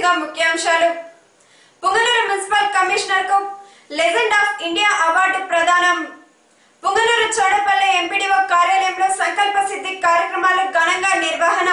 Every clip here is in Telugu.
ముందుగా ముఖ్యాంశాలు పుంగనూరు మున్సిపల్ కమిషనర్ కు లెజెండ్ ఆఫ్ ఇండియా అవార్డు ప్రదానం పుంగనూరు చోడపల్లి ఎంపీడీఓ కార్యాలయంలో సంకల్ప సిద్ధి కార్యక్రమాలు ఘనంగా నిర్వహణ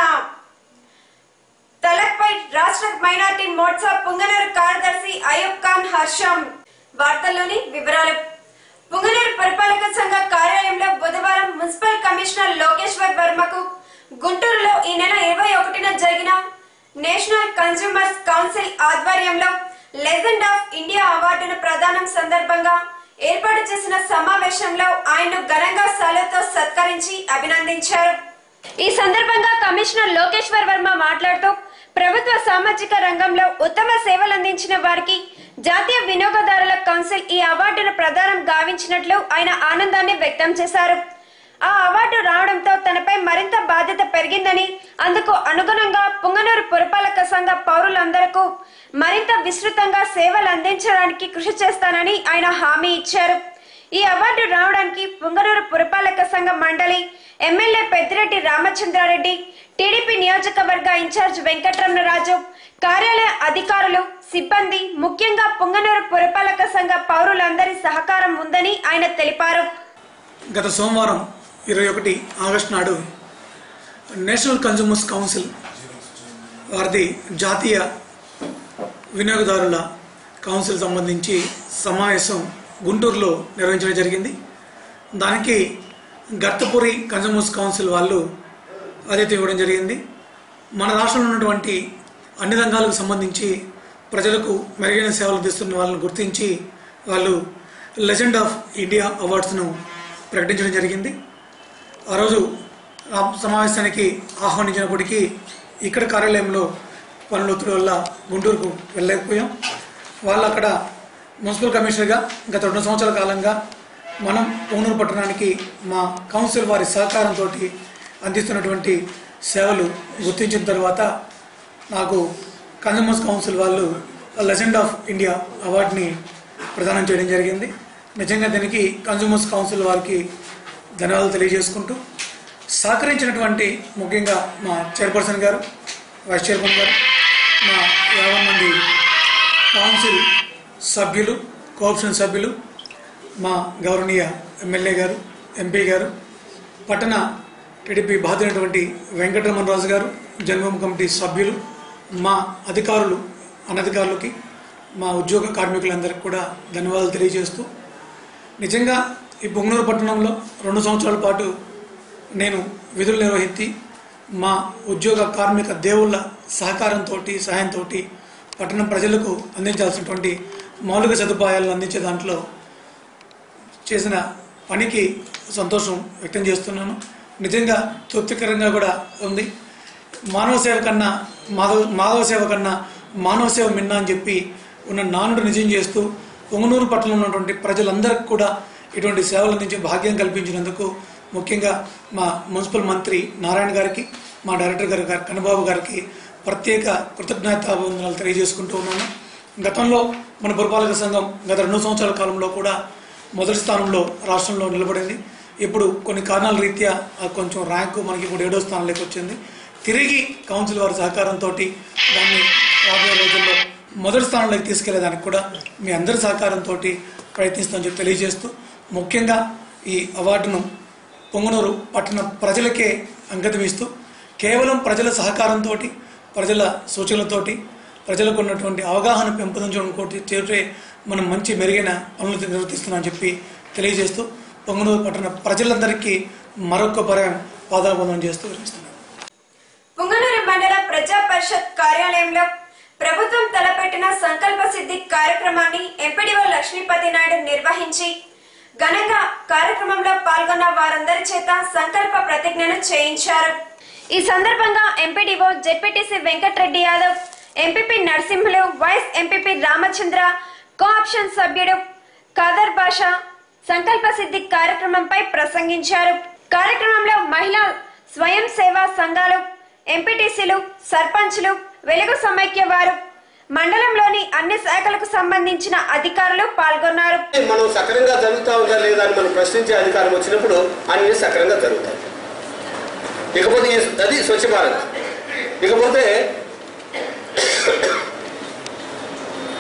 తలక్పై రాష్ట్ర మైనార్టీ మోర్చా పుంగనూరు కార్యదర్శి అయూబ్ ఖాన్ హర్షం వార్తల్లోని వివరాలు పుంగనూరు పురపాలక సంఘ కార్యాలయంలో బుధవారం మున్సిపల్ కమిషనర్ లోకేశ్వర్ వర్మకు గుంటూరులో ఈ నెల ఇరవై ఒకటిన జరిగిన నేషనల్ కన్స్యూమర్స్ కౌన్సిల్ ఆధ్వర్యంలో లెజెండ్ ఆఫ్ ఇండియా అవార్డును ప్రదానం సందర్భంగా ఏర్పాటు చేసిన సమావేశంలో ఆయన్ను ఘనంగా శాలుతో సత్కరించి అభినందించారు ఈ సందర్భంగా కమిషనర్ లోకేశ్వర్ వర్మ మాట్లాడుతూ ప్రభుత్వ సామాజిక రంగంలో ఉత్తమ సేవలు అందించిన వారికి జాతీయ వినియోగదారుల కౌన్సిల్ ఈ అవార్డును ప్రదానం గావించినట్లు ఆయన ఆనందాన్ని వ్యక్తం చేశారు ఆ అవార్డు రావడంతో తనపై మరింత బాధ్యత పెరిగిందని అందుకు అనుగుణంగా పుంగనూరు పురపాలక సంఘ పౌరులందరకు మరింత విస్తృతంగా సేవలు అందించడానికి కృషి చేస్తానని ఆయన హామీ ఇచ్చారు ఈ అవార్డు రావడానికి పుంగనూరు పురపాలక సంఘ మండలి ఎమ్మెల్యే పెద్దిరెడ్డి రామచంద్రారెడ్డి టీడీపీ నియోజకవర్గ ఇన్ఛార్జ్ వెంకటరమణరాజు కార్యాలయ అధికారులు సిబ్బంది ముఖ్యంగా పుంగనూరు పురపాలక సంఘ పౌరులందరి సహకారం ఉందని ఆయన తెలిపారు గత సోమవారం ఇరవై ఒకటి ఆగస్టు నాడు నేషనల్ కన్జ్యూమర్స్ కౌన్సిల్ వారిది జాతీయ వినియోగదారుల కౌన్సిల్ సంబంధించి సమావేశం గుంటూరులో నిర్వహించడం జరిగింది దానికి గర్తపురి కన్జ్యూమర్స్ కౌన్సిల్ వాళ్ళు ఆతిథ్యం ఇవ్వడం జరిగింది మన రాష్ట్రంలో ఉన్నటువంటి అన్ని రంగాలకు సంబంధించి ప్రజలకు మెరుగైన సేవలు అందిస్తున్న వాళ్ళని గుర్తించి వాళ్ళు లెజెండ్ ఆఫ్ ఇండియా అవార్డ్స్ను ప్రకటించడం జరిగింది ఆ రోజు ఆ సమావేశానికి ఆహ్వానించినప్పటికీ ఇక్కడ కార్యాలయంలో పనుల ఒత్తిడి వల్ల గుంటూరుకు వెళ్ళలేకపోయాం వాళ్ళు అక్కడ మున్సిపల్ కమిషనర్గా గత రెండు సంవత్సరాల కాలంగా మనం పొంగనూరు పట్టణానికి మా కౌన్సిల్ వారి సహకారంతో అందిస్తున్నటువంటి సేవలు గుర్తించిన తర్వాత నాకు కన్జ్యూమర్స్ కౌన్సిల్ వాళ్ళు లెజెండ్ ఆఫ్ ఇండియా అవార్డుని ప్రదానం చేయడం జరిగింది నిజంగా దీనికి కన్జ్యూమర్స్ కౌన్సిల్ వారికి ధన్యవాదాలు తెలియజేసుకుంటూ సహకరించినటువంటి ముఖ్యంగా మా చైర్పర్సన్ గారు వైస్ చైర్మన్ గారు మా యాభై మంది కౌన్సిల్ సభ్యులు కోఆప్షన్ సభ్యులు మా గౌరవనీయ ఎమ్మెల్యే గారు ఎంపీ గారు పట్టణ టీడీపీ బాధ్యులైనటువంటి వెంకటరమణ రాజు గారు జన్మభూమి కమిటీ సభ్యులు మా అధికారులు అనధికారులకి మా ఉద్యోగ కార్మికులందరికీ కూడా ధన్యవాదాలు తెలియజేస్తూ నిజంగా ఈ పొంగనూరు పట్టణంలో రెండు సంవత్సరాల పాటు నేను విధులు నిర్వహించి మా ఉద్యోగ కార్మిక దేవుళ్ళ సహకారంతో సహాయంతో పట్టణం ప్రజలకు అందించాల్సినటువంటి మౌలిక సదుపాయాలను అందించే దాంట్లో చేసిన పనికి సంతోషం వ్యక్తం చేస్తున్నాను నిజంగా తృప్తికరంగా కూడా ఉంది మానవ సేవ కన్నా మాధవ మాధవ సేవ కన్నా మానవ సేవ మిన్నా అని చెప్పి ఉన్న నానుడు నిజం చేస్తూ పొంగనూరు పట్టణంలో ఉన్నటువంటి ప్రజలందరికీ కూడా ఇటువంటి సేవలు అందించే భాగ్యం కల్పించినందుకు ముఖ్యంగా మా మున్సిపల్ మంత్రి నారాయణ గారికి మా డైరెక్టర్ గారి గారి కన్నబాబు గారికి ప్రత్యేక కృతజ్ఞతాభివందనాలు తెలియజేసుకుంటూ ఉన్నాను గతంలో మన పురపాలక సంఘం గత రెండు సంవత్సరాల కాలంలో కూడా మొదటి స్థానంలో రాష్ట్రంలో నిలబడింది ఇప్పుడు కొన్ని కారణాల రీత్యా ఆ కొంచెం ర్యాంకు మనకి ఇప్పుడు ఏడో స్థానంలోకి వచ్చింది తిరిగి కౌన్సిల్ వారి సహకారంతో దాన్ని రాబోయే రోజుల్లో మొదటి స్థానంలోకి తీసుకెళ్లేదానికి కూడా మీ అందరి సహకారంతో ప్రయత్నిస్తామని చెప్పి తెలియజేస్తూ ముఖ్యంగా ఈ అవార్డును పొంగనూరు పట్టణ ప్రజలకే అంకితం ఇస్తూ కేవలం ప్రజల సహకారంతో ప్రజల సూచనలతోటి ప్రజలకు ఉన్నటువంటి అవగాహన పెంపొందించడం కోటి చేరే మనం మంచి మెరుగైన పనులు నిర్వర్తిస్తున్నామని చెప్పి తెలియజేస్తూ పొంగనూరు పట్టణ ప్రజలందరికీ మరొక పర్యాయం పాదాబంధం చేస్తూ విరమిస్తున్నాను పుంగనూరు మండల ప్రజా పరిషత్ కార్యాలయంలో ప్రభుత్వం తలపెట్టిన సంకల్ప సిద్ధి కార్యక్రమాన్ని ఎంపీడీఓ లక్ష్మీపతి నాయుడు నిర్వహించి ఘనంగా కార్యక్రమంలో పాల్గొన్న వారందరి చేత సంకల్ప ప్రతిజ్ఞను చేయించారు ఈ సందర్భంగా MPDO ZPTC Venkata Reddy Yadav MPP Narasimhulu vice MPP Ramachandra cooption సభ్యుడు ఖాదర్ బాషా సంకల్ప సిద్ధి కార్యక్రమంపై ప్రసంగించారు కార్యక్రమంలో మహిళా స్వయం సేవా సంఘాలు ఎంపీటీసీలు సర్పంచ్లు వెలుగు సమైక్య వారు మండలంలోని అన్ని శాఖలకు సంబంధించిన అధికారులు పాల్గొన్నారు మనం సక్రంగా జరుగుతా ఉందా లేదా అని మనం ప్రశ్నించే అధికారం వచ్చినప్పుడు అన్ని సక్రంగా జరుగుతాయి ఇకపోతే ఈ- అది స్వచ్ఛ భారత్ ఇకపోతే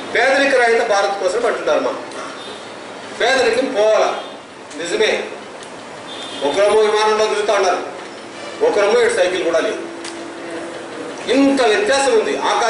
పేదరిక రహిత భారత్ కోసం అంటున్నారు మా పేదరికం పోవాలా నిజమే ఒకరము విమానంలో తిరుగుతూ ఉన్నారు ఒకరము ఇటు సైకిల్ కూడా లేదు ఇంత వ్యత్యాసం ఉంది ఆకాశం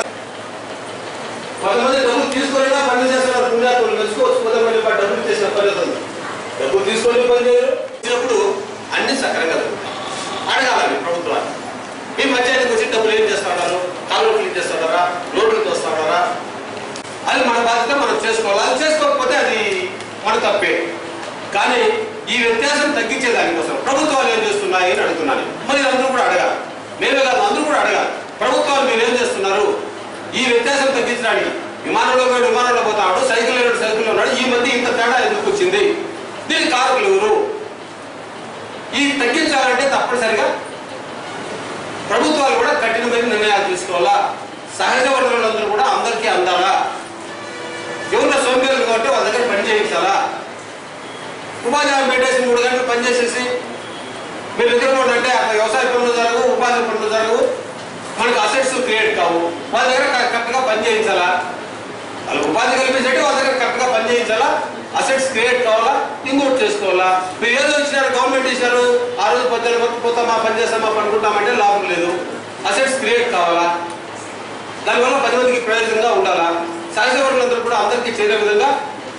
కొంతమంది డబ్బులు తీసుకొని పని చేస్తున్నారు పుణ్యాత్ములు మెచ్చుకోవచ్చు కొంతమంది ప- డబ్బులు చేసిన పరిస్థితి ఉంది డబ్బులు తీసుకొని పని చేయరు ఇచ్చినప్పుడు అన్ని సక్రంగా జరుగుతాయి అడగాలి ప్రభుత్వాన్ని మీ పంచాయతీకి వచ్చి డబ్బులు ఏం చేస్తా ఉన్నారు కాలువలు క్లీన్ చేస్తా ఉన్నారా రోడ్లు తోస్తా ఉన్నారా అది మన బాధ్యత మనం చేసుకోవాలి అది చేసుకోకపోతే అది మన తప్పే కానీ ఈ వ్యత్యాసం తగ్గించే దానికోసం ప్రభుత్వాలు ఏం చేస్తున్నాయి అని అడుగుతున్నాను మరి అందరూ కూడా అడగాలి మేమే కాదు అందరూ కూడా అడగాలి ప్రభుత్వాలు మీరు ఏం చేస్తున్నారు ఈ వ్యత్యాసం తగ్గించడానికి విమానంలో పోయి విమానంలో పోతాడు సైకిల్ లేడు సైకిల్లో ఉన్నాడు ఈ మధ్య ఇంత తేడా ఎందుకు వచ్చింది దీనికి కారకులు ఎవరు ఈ తగ్గించాలంటే తప్పనిసరిగా ప్రభుత్వాలు కూడా కఠినమైన నిర్ణయాలు తీసుకోవాలా సహజ వనరులందరూ కూడా అందరికీ అందాలా ఎవరిన సోంబేరులు కాబట్టి వాళ్ళ దగ్గర పని చేయించాలా ఉపాధి హామీ పెట్టేసి మూడు గంటలు పని చేసేసి మీరు నిద్రపోండి అంటే అక్కడ వ్యవసాయ పనులు జరగవు ఉపాధి పనులు జరగవు మనకు అసెట్స్ క్రియేట్ కావు వాళ్ళ దగ్గర క- కరెక్ట్గా పని చేయించాలా వాళ్ళకి ఉపాధి కల్పించేటి వాళ్ళ దగ్గర కరెక్ట్గా పని చేయించాలా అసెట్స్ క్రియేట్ కావాలా ఇంకోటి చేసుకోవాలా మీరు ఏదో ఇచ్చినారు గవర్నమెంట్ ఇచ్చినారు ఆ రోజు పొద్దున మొత్తం పోతామా పని చేస్తామా పనుకుంటామంటే లాభం లేదు అసెట్స్ క్రియేట్ కావాలా దానివల్ల పది మందికి ప్రయోజనంగా ఉండాలా సహజ వనరులందరూ కూడా అందరికీ చేరే విధంగా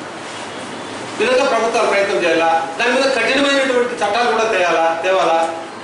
విధంగా ప్రభుత్వాలు ప్రయత్నం చేయాలా దాని మీద కఠినమైనటువంటి చట్టాలు కూడా తేయాలా తేవాలా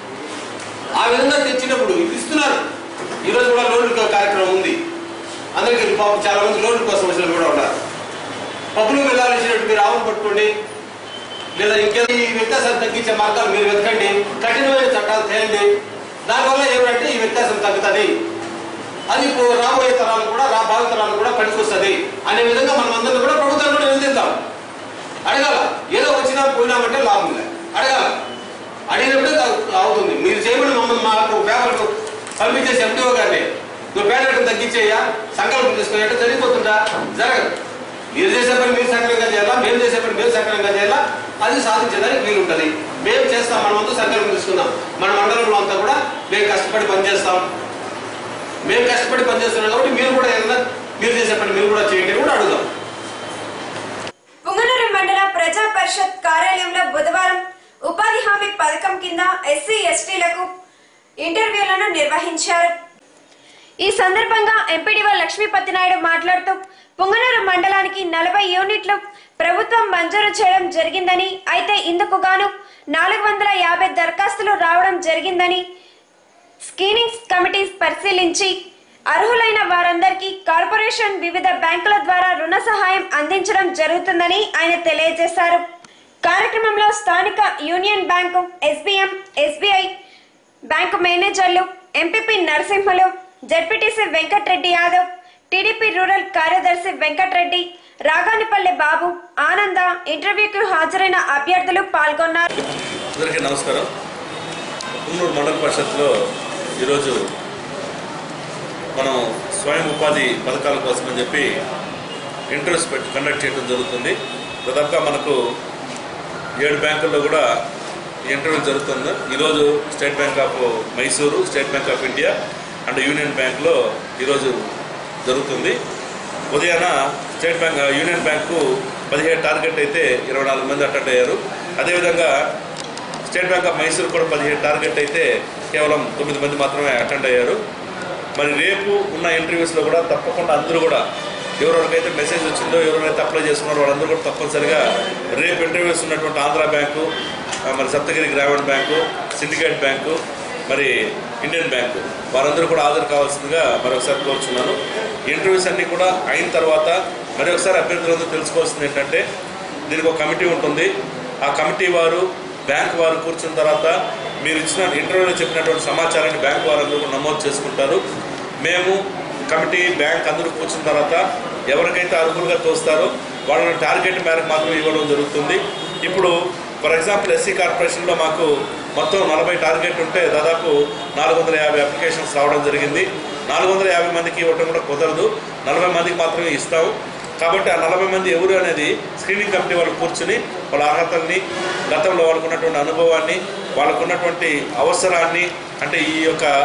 ఆ విధంగా తెచ్చినప్పుడు ఇది ఇస్తున్నారు ఈ రోజు కూడా లోన్లు కార్యక్రమం ఉంది అందరికీ పాపం చాలా మంది లోన్ల కోసం వచ్చిన కూడా ఉన్నారు పప్పులు వెళ్ళాల్సినట్టు మీరు ఆవును పట్టుకోండి లేదా ఇంకేదో ఈ వ్యత్యాసాన్ని తగ్గించే మార్గాలు మీరు వెతకండి కఠినమైన చట్టాలు తేయండి దానివల్ల ఏమంటే ఈ వ్యత్యాసం తగ్గుతుంది అది ఇప్పుడు రాబోయే తరాలు కూడా రా భావి తరాలు కూడా పనికొస్తుంది అనే విధంగా మనం అందరం కూడా ప్రభుత్వాన్ని కూడా నిలదీద్దాం అడగాల ఏదో వచ్చినా పోయినామంటే లాభం లేదు అడగాల అడిగినప్పుడే త- అవుతుంది మీరు చేయమని మమ్మల్ని మాకు పేపర్లు పంపించేసి ఎండిఓ గారిని నువ్వు పేదరికం తగ్గించేయ్యా సంకల్పం తీసుకునేట్టు జరిగిపోతుందా జరగదు మీరు చేసే పని మీరు సక్రమంగా చేయాలా మేము చేసే పని మేము సక్రమంగా చేయాలా అది సాధించడానికి వీలు ఉంటుంది మేము చేస్తాం మనం అంతా సంకల్పం తీసుకుందాం మన మండలంలో అంతా కూడా మేము కష్టపడి పనిచేస్తాం మేము కష్టపడి పనిచేస్తున్నాం కాబట్టి మీరు కూడా ఏదైనా మీరు చేసే పని మీరు కూడా చేయండి అని కూడా అడుగుదాం పుంగనూరు మండల ప్రజా పరిషత్ కార్యాలయంలో బుధవారం ఉపాధి హామీ పథకం కింద ఎస్సీ ఎస్టీలకు ఇంటర్వ్యూలను నిర్వహించారు ఈ సందర్భంగా ఎంపీడీఓ లక్ష్మీపతి నాయుడు మాట్లాడుతూ పుంగనూరు మండలానికి నలభై యూనిట్లు ప్రభుత్వం మంజూరు చేయడం జరిగిందని అయితే ఇందుకు గాను నాలుగు వందల యాభై దరఖాస్తులు రావడం జరిగిందని స్క్రీనింగ్ కమిటీస్ పరిశీలించి అర్హులైన వారందరికీ కార్పొరేషన్ వివిధ బ్యాంకుల ద్వారా రుణ సహాయం అందించడం జరుగుతుందని ఆయన తెలియజేశారు కార్యక్రమంలో స్థానిక union bank SBM SBI bank మేనేజర్లు MPP Narasimhalu ZPTC Venkat Reddy Yadav TDP rural కార్యదర్శి వెంకట్రెడ్డి రాగానిపల్లి బాబు ఆనంద ఇంటర్వ్యూకి హాజరైన అభ్యర్థులు పాల్గొన్నారు అందరికీ నమస్కారం కున్నూరు మండల పరిషత్లో ఈరోజు మనం స్వయం ఉపాధి పథకాల కోసం అని చెప్పి ఇంట్రెస్ట్ పెట్టి కండక్ట్ చేయడం జరుగుతుంది దాదాపుగా మనకు ఏడు బ్యాంకుల్లో కూడా ఈ ఇంటర్వ్యూ జరుగుతుంది ఈరోజు State Bank of Mysore State Bank of India and Union బ్యాంక్లో ఈరోజు జరుగుతుంది ఉదయాన స్టేట్ బ్యాంక్ యూనియన్ బ్యాంకు పదిహేడు టార్గెట్ అయితే ఇరవై నాలుగు మంది అటెండ్ అయ్యారు అదేవిధంగా స్టేట్ బ్యాంక్ ఆఫ్ మైసూర్ కూడా పదిహేడు టార్గెట్ అయితే కేవలం తొమ్మిది మంది మాత్రమే అటెండ్ అయ్యారు మరి రేపు ఉన్న ఇంటర్వ్యూస్లో కూడా తప్పకుండా అందరూ కూడా ఎవరెవరికైతే మెసేజ్ వచ్చిందో ఎవరెవరైతే అప్లై చేసుకున్నారో వాళ్ళందరూ కూడా తప్పనిసరిగా రేపు ఇంటర్వ్యూస్ ఉన్నటువంటి ఆంధ్ర బ్యాంకు ఆ, మరి Saptagiri Grameena bank Syndicate bank మరి ఇండియన్ బ్యాంకు వారందరూ కూడా హాజరు కావాల్సిందిగా మరొకసారి కోరుచున్నాను ఈ ఇంటర్వ్యూస్ అన్నీ కూడా అయిన తర్వాత మరి ఒకసారి అభ్యర్థులందరూ తెలుసుకోవాల్సింది ఏంటంటే దీనికి ఒక కమిటీ ఉంటుంది ఆ కమిటీ వారు బ్యాంక్ వారు కూర్చున్న తర్వాత మీరు ఇచ్చిన ఇంటర్వ్యూలో చెప్పినటువంటి సమాచారాన్ని బ్యాంక్ వారందరూ కూడా నమోదు చేసుకుంటారు మేము కమిటీ బ్యాంక్ అందరూ కూర్చున్న తర్వాత ఎవరికైతే అర్హులుగా తోస్తారో వాళ్ళని టార్గెట్ మేరకు మాత్రమే ఇవ్వడం జరుగుతుంది ఇప్పుడు ఫర్ ఎగ్జాంపుల్ ఎస్సీ కార్పొరేషన్లో మాకు మొత్తం నలభై టార్గెట్ ఉంటే దాదాపు నాలుగు వందల యాభై అప్లికేషన్స్ రావడం జరిగింది నాలుగు వందల యాభై మందికి ఇవ్వటం కూడా కుదరదు నలభై మందికి మాత్రమే ఇస్తాము కాబట్టి ఆ నలభై మంది ఎవరు అనేది స్క్రీనింగ్ కమిటీ వాళ్ళు కూర్చుని వాళ్ళ అర్హతల్ని గతంలో వాళ్ళకున్నటువంటి అనుభవాన్ని వాళ్ళకున్నటువంటి అవసరాన్ని అంటే ఈ యొక్క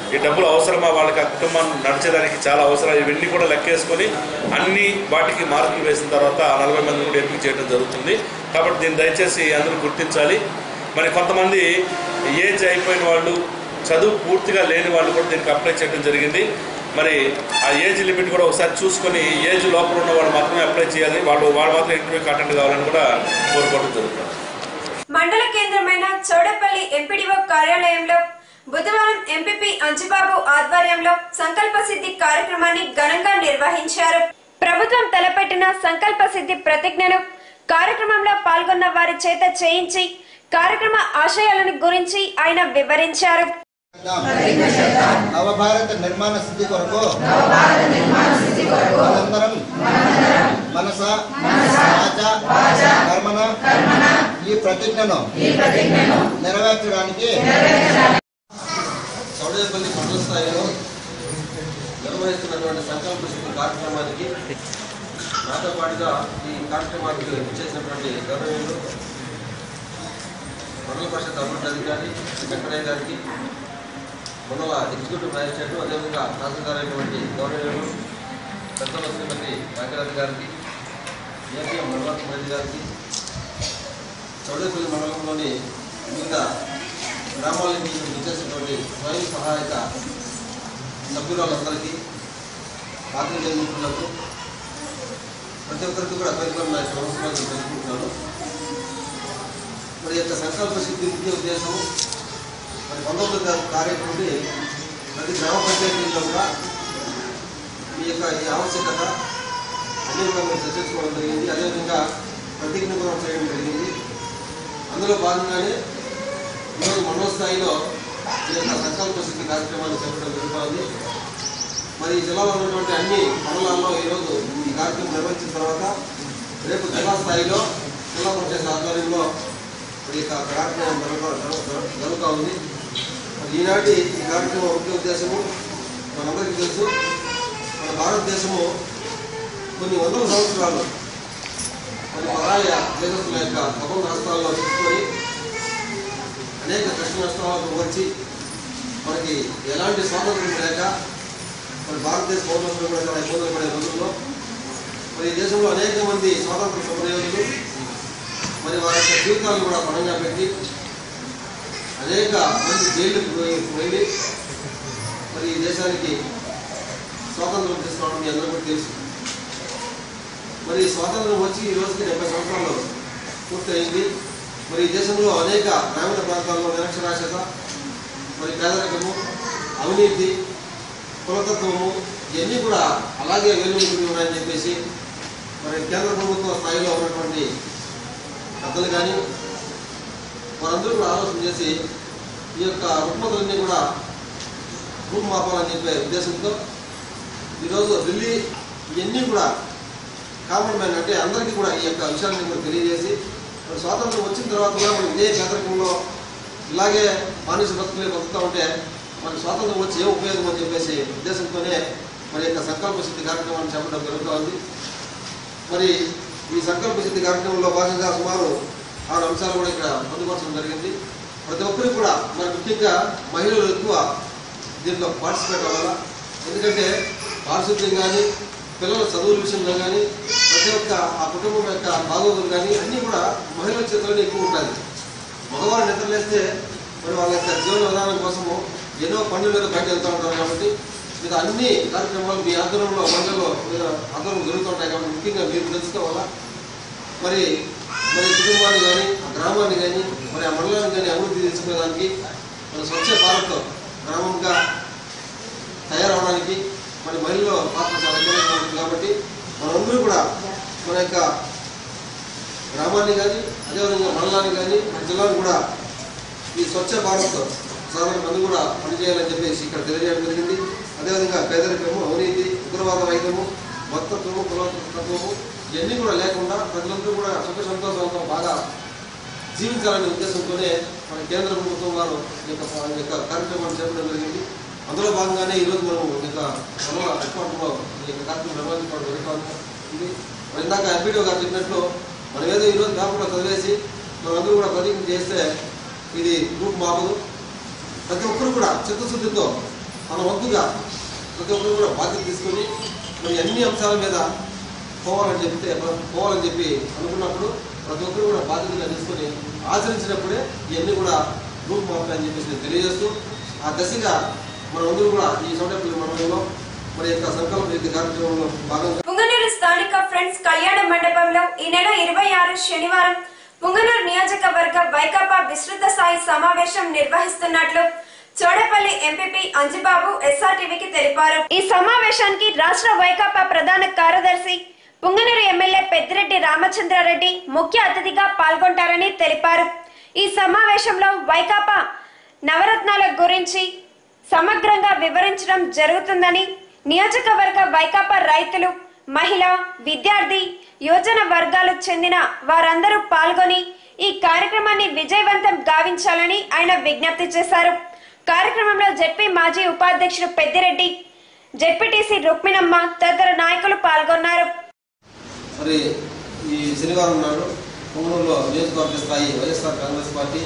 ఈ డబ్బులు అవసరమా వాళ్ళకి ఆ కుటుంబాన్ని నడిచేదానికి చాలా అవసరం ఇవన్నీ కూడా లెక్కేసుకొని అన్ని వాటికి మార్కులు వేసిన తర్వాత ఆ నలభై మంది కూడా ఎంపిక చేయడం జరుగుతుంది కాబట్టి దీన్ని దయచేసి అందరూ గుర్తించాలి మరి కొంతమంది ఏజ్ అయిపోయిన వాళ్ళు చదువు పూర్తిగా లేని వాళ్ళు కూడా దీనికి అప్లై చేయడం జరిగింది మరి ఆ ఏజ్ లిమిట్ కూడా ఒకసారి చూసుకొని ఏజ్ లోపల ఉన్న వాళ్ళు మాత్రమే అప్లై చేయాలి వాళ్ళు వాళ్ళు మాత్రం ఇంటర్వ్యూకి అటెండ్ కావాలని కూడా కోరుకోవడం జరుగుతుంది మండల కేంద్రమైన చౌడపల్లి ఎంపీడీఓ కార్యాలయంలో బుధవారం ఎంపీపీ అంజిబాబు ఆధ్వర్యంలో సంకల్ప సిద్ధి కార్యక్రమాన్ని ఘనంగా నిర్వహించారు ప్రభుత్వం తలపెట్టిన సంకల్ప సిద్ధి ప్రతిజ్ఞను కార్యక్రమంలో పాల్గొన్న వారి చేత చేయించి కార్యక్రమ ఆశయాలను గురించి ఆయన వివరించారు నవభారత నిర్మాణ స్థితి కొరకు మనందరం మనస వాచ కర్మన ఈ ప్రతిజ్ఞను నెరవేర్చడానికి చౌడేపల్లి మండల స్థాయిలో నిర్వహిస్తున్నటువంటి సంకల్ప శుద్ధి కార్యక్రమానికి నాతో పాటుగా ఈ కార్యక్రమానికి చేసినటువంటి గౌరవీయులు మండల పరిషత్ అభివృద్ధి అధికారి శ్రీ వెంకటయ్య గారికి మండల ఎగ్జిక్యూటివ్ మేజిస్ట్రేట్ అదేవిధంగా తహసీల్దార్ అయినటువంటి గౌరవీయులు పెద్దల శ్రీమతి భాగ్యరాజు గారికి ఏపీఎం మండలం రెడ్డి గారికి చౌడేపల్లి మండలంలోని వివిధ గ్రామాల నుంచి వచ్చేసినటువంటి స్వయం సహాయక సభ్యురాలందరికీ పాత్రికేయ మిత్రులకు ప్రతి ఒక్కరికి కూడా పేరు నా యొక్క నమస్కారాలు తెలుసుకుంటున్నాను మరి యొక్క సంకల్ప సిద్ధి ముఖ్య ఉద్దేశం మరి పంతొమ్మిది తారీఖు నుండి ప్రతి గ్రామ పంచాయతీల్లో కూడా ఈ యొక్క ఈ ఆవశ్యకత అన్ని కూడా మేము చర్చించుకోవడం జరిగింది అదేవిధంగా ప్రతిజ్ఞ కూడా చేయడం జరిగింది అందులో భాగంగానే ఈరోజు మండల స్థాయిలో ఈ యొక్క సంకల్ప సిద్ధి కార్యక్రమాన్ని చేపట్టడం జరుగుతోంది మరి ఈ జిల్లాలో ఉన్నటువంటి అన్ని మండలాల్లో ఈరోజు ఈ కార్యక్రమం నిర్వహించిన తర్వాత రేపు జిల్లా స్థాయిలో జిల్లా పంచాయతీ ఆధ్వర్యంలో మరి ఈ యొక్క కార్యక్రమం జరుగు- జరుగు- జరుగుతూ ఉంది మరి ఈనాటి ఈ కార్యక్రమం ముఖ్య ఉద్దేశము మనందరికీ తెలుసు మన భారతదేశము కొన్ని వందల సంవత్సరాలు మరి పరాయ దేశస్తుల యొక్క స్వతంత్ర రాష్ట్రాల్లో తీసుకొని అనేక కష్ట నష్టాలకు వచ్చి మనకి ఎలాంటి స్వాతంత్రం లేక మరి భారతదేశ పౌరులందరూ కూడా చాలా ఇబ్బందులు పడే రోజుల్లో మరి ఈ దేశంలో అనేక మంది స్వాతంత్ర సమరయోధులు మరి వారి యొక్క జీవితాలను కూడా పణంగా పెట్టి అనేక మంది జైళ్ళకు పోయి- వెళ్ళి మరి ఈ దేశానికి స్వాతంత్రం తీసుకోవడం మీ అందరూ కూడా తెలుసు మరి స్వాతంత్రం వచ్చి ఈ రోజుకి డెబ్బై సంవత్సరాలు పూర్తయింది మరి ఈ దేశంలో అనేక గ్రామీణ ప్రాంతాల్లో నిరక్షరాస్యత మరి పేదరికము అవినీతి కులతత్వము ఇవన్నీ కూడా అలాగే వెలుగుతుంది ఉన్నాయని చెప్పేసి మరి కేంద్ర ప్రభుత్వ స్థాయిలో ఉన్నటువంటి పెద్దలు కానీ వారందరూ కూడా ఆలోచన చేసి ఈ యొక్క రుగ్మతలన్నీ కూడా రూపుమాపాలని చెప్పే ఉద్దేశంతో ఈరోజు ఢిల్లీ ఇవన్నీ కూడా కామన్ మ్యాన్ అంటే అందరికీ కూడా ఈ యొక్క విషయాన్ని కూడా తెలియజేసి మరి స్వాతంత్రం వచ్చిన తర్వాత కూడా మనం ఇదే పేదరికంలో ఇలాగే బానిస బతుకులే బతుకుతూ ఉంటే మన స్వాతంత్రం వచ్చి ఏం ఉపయోగం అని చెప్పేసి ఉద్దేశంతోనే మరి యొక్క సంకల్ప సిద్ధి కార్యక్రమాన్ని చెప్పడం జరుగుతోంది మరి ఈ సంకల్ప సిద్ధి కార్యక్రమంలో భాగంగా సుమారు ఆరు అంశాలు కూడా ఇక్కడ పొందుపరచడం జరిగింది ప్రతి ఒక్కరికి కూడా మరి ముఖ్యంగా మహిళలు ఎక్కువ దీంట్లో పార్టిసిపేట్ అవ్వాలా ఎందుకంటే పారిశుద్ధ్యం కానీ పిల్లల చదువుల విషయంలో కానీ ప్రతి ఒక్క ఆ కుటుంబం యొక్క బాగోగులు కానీ అన్నీ కూడా మహిళల చేతుల్లోనే ఎక్కువ ఉంటుంది మగవారు నిద్రలేస్తే మరి వాళ్ళ యొక్క జీవన విధానం కోసము ఎన్నో పనుల మీద బయట వెళ్తూ ఉంటారు కాబట్టి మీరు అన్ని కార్యక్రమాలు మీ ఆధ్వర్యంలో మండలిలో మీరు ఆధ్వర్యం జరుగుతుంటాయి కాబట్టి ముఖ్యంగా మీరు తెలుసుకోవాలా మరి మరి కుటుంబాన్ని కానీ ఆ గ్రామాన్ని కానీ మరి ఆ మండలాన్ని కానీ అభివృద్ధి తీసుకునేదానికి మన స్వచ్ఛ భారత్ గ్రామంగా తయారవడానికి మరి మహిళలో పాత్ర చాలా కీలకంగా ఉంటుంది కాబట్టి మనందరూ కూడా మన యొక్క గ్రామాన్ని కానీ అదేవిధంగా మండలాన్ని కానీ మన జిల్లాను కూడా ఈ స్వచ్ఛ భారత్ సాధన మంది కూడా పనిచేయాలని చెప్పేసి ఇక్కడ తెలియజేయడం జరిగింది అదేవిధంగా పేదరికము అవినీతి ఉగ్రవాద రహితము మత్తత్వము కులతత్వము ఇవన్నీ కూడా లేకుండా ప్రజలందరూ కూడా సుఖ సంతోషంతో బాగా జీవించాలనే ఉద్దేశంతోనే మన కేంద్ర ప్రభుత్వం వారు ఈ యొక్క ఈ యొక్క కార్యక్రమాన్ని చేపట్టడం జరిగింది అందులో భాగంగానే ఈరోజు మనం ఈ యొక్క మనల హెడ్క్వార్టర్లో ఈ యొక్క కార్యక్రమం నిర్వహించుకోవడం జరుగుతుంది మరి ఇందాక ఎంపీడీఓ గారు చెప్పినట్లు మనం ఏదో ఈరోజు పేపర్లో చదివేసి మనందరూ కూడా ప్రతిజ్ఞ చేస్తే ఇది గ్రూప్ మాపదు ప్రతి ఒక్కరు కూడా చిత్తశుద్ధితో మన వంతుగా ప్రతి ఒక్కరు కూడా బాధ్యత తీసుకొని మరి అన్ని అంశాల మీద పోవాలని చెప్తే పోవాలని చెప్పి అనుకున్నప్పుడు ప్రతి ఒక్కరు కూడా బాధ్యతగా తీసుకొని ఆచరించినప్పుడే ఇవన్నీ కూడా రూపుమాపుతాయని చెప్పేసి నేను తెలియజేస్తూ ఆ దశగా మనమందరూ కూడా ఈ చోటపల్లి మండలంలో మరి యొక్క సంకల్ప రీతి కార్యక్రమంలో భాగంగా పుంగనూరు స్థానిక ఫ్రెండ్స్ కళ్యాణ మండపంలో ఈ నెల ఇరవై ఆరు శనివారం పుంగనూరు నియోజకవర్గ వైకాపా విస్తృత స్థాయి సమావేశం నిర్వహిస్తున్నట్లు చోడపల్లి ఎంపీపీ అంజిబాబు ఎస్ఆర్టీవీకి తెలిపారు ఈ సమావేశానికి రాష్ట్ర వైకాపా ప్రధాన కార్యదర్శి పుంగనూరు ఎమ్మెల్యే పెద్దిరెడ్డి రామచంద్రారెడ్డి ముఖ్య అతిథిగా పాల్గొంటారని తెలిపారు ఈ సమావేశంలో వైకాపా నవరత్నాల గురించి సమగ్రంగా వివరించడం జరుగుతుందని నియోజకవర్గ వైకాపా రైతులు మహిళ విద్యార్థి యోజన వర్గాలకు చెందిన వారందరూ పాల్గొని ఈ కార్యక్రమాన్ని విజయవంతం గావించాలని ఆయన విజ్ఞప్తి చేశారు కార్యక్రమంలో జెడ్పీ మాజీ ఉపాధ్యక్షుడు పెద్దిరెడ్డి జెడ్పీటీసీ రుక్మిణమ్మ తదితర నాయకులు పాల్గొన్నారు మరి ఈ శనివారం నాడు పొంగనూరులో నియోజకవర్గ స్థాయి వైఎస్ఆర్ కాంగ్రెస్ పార్టీ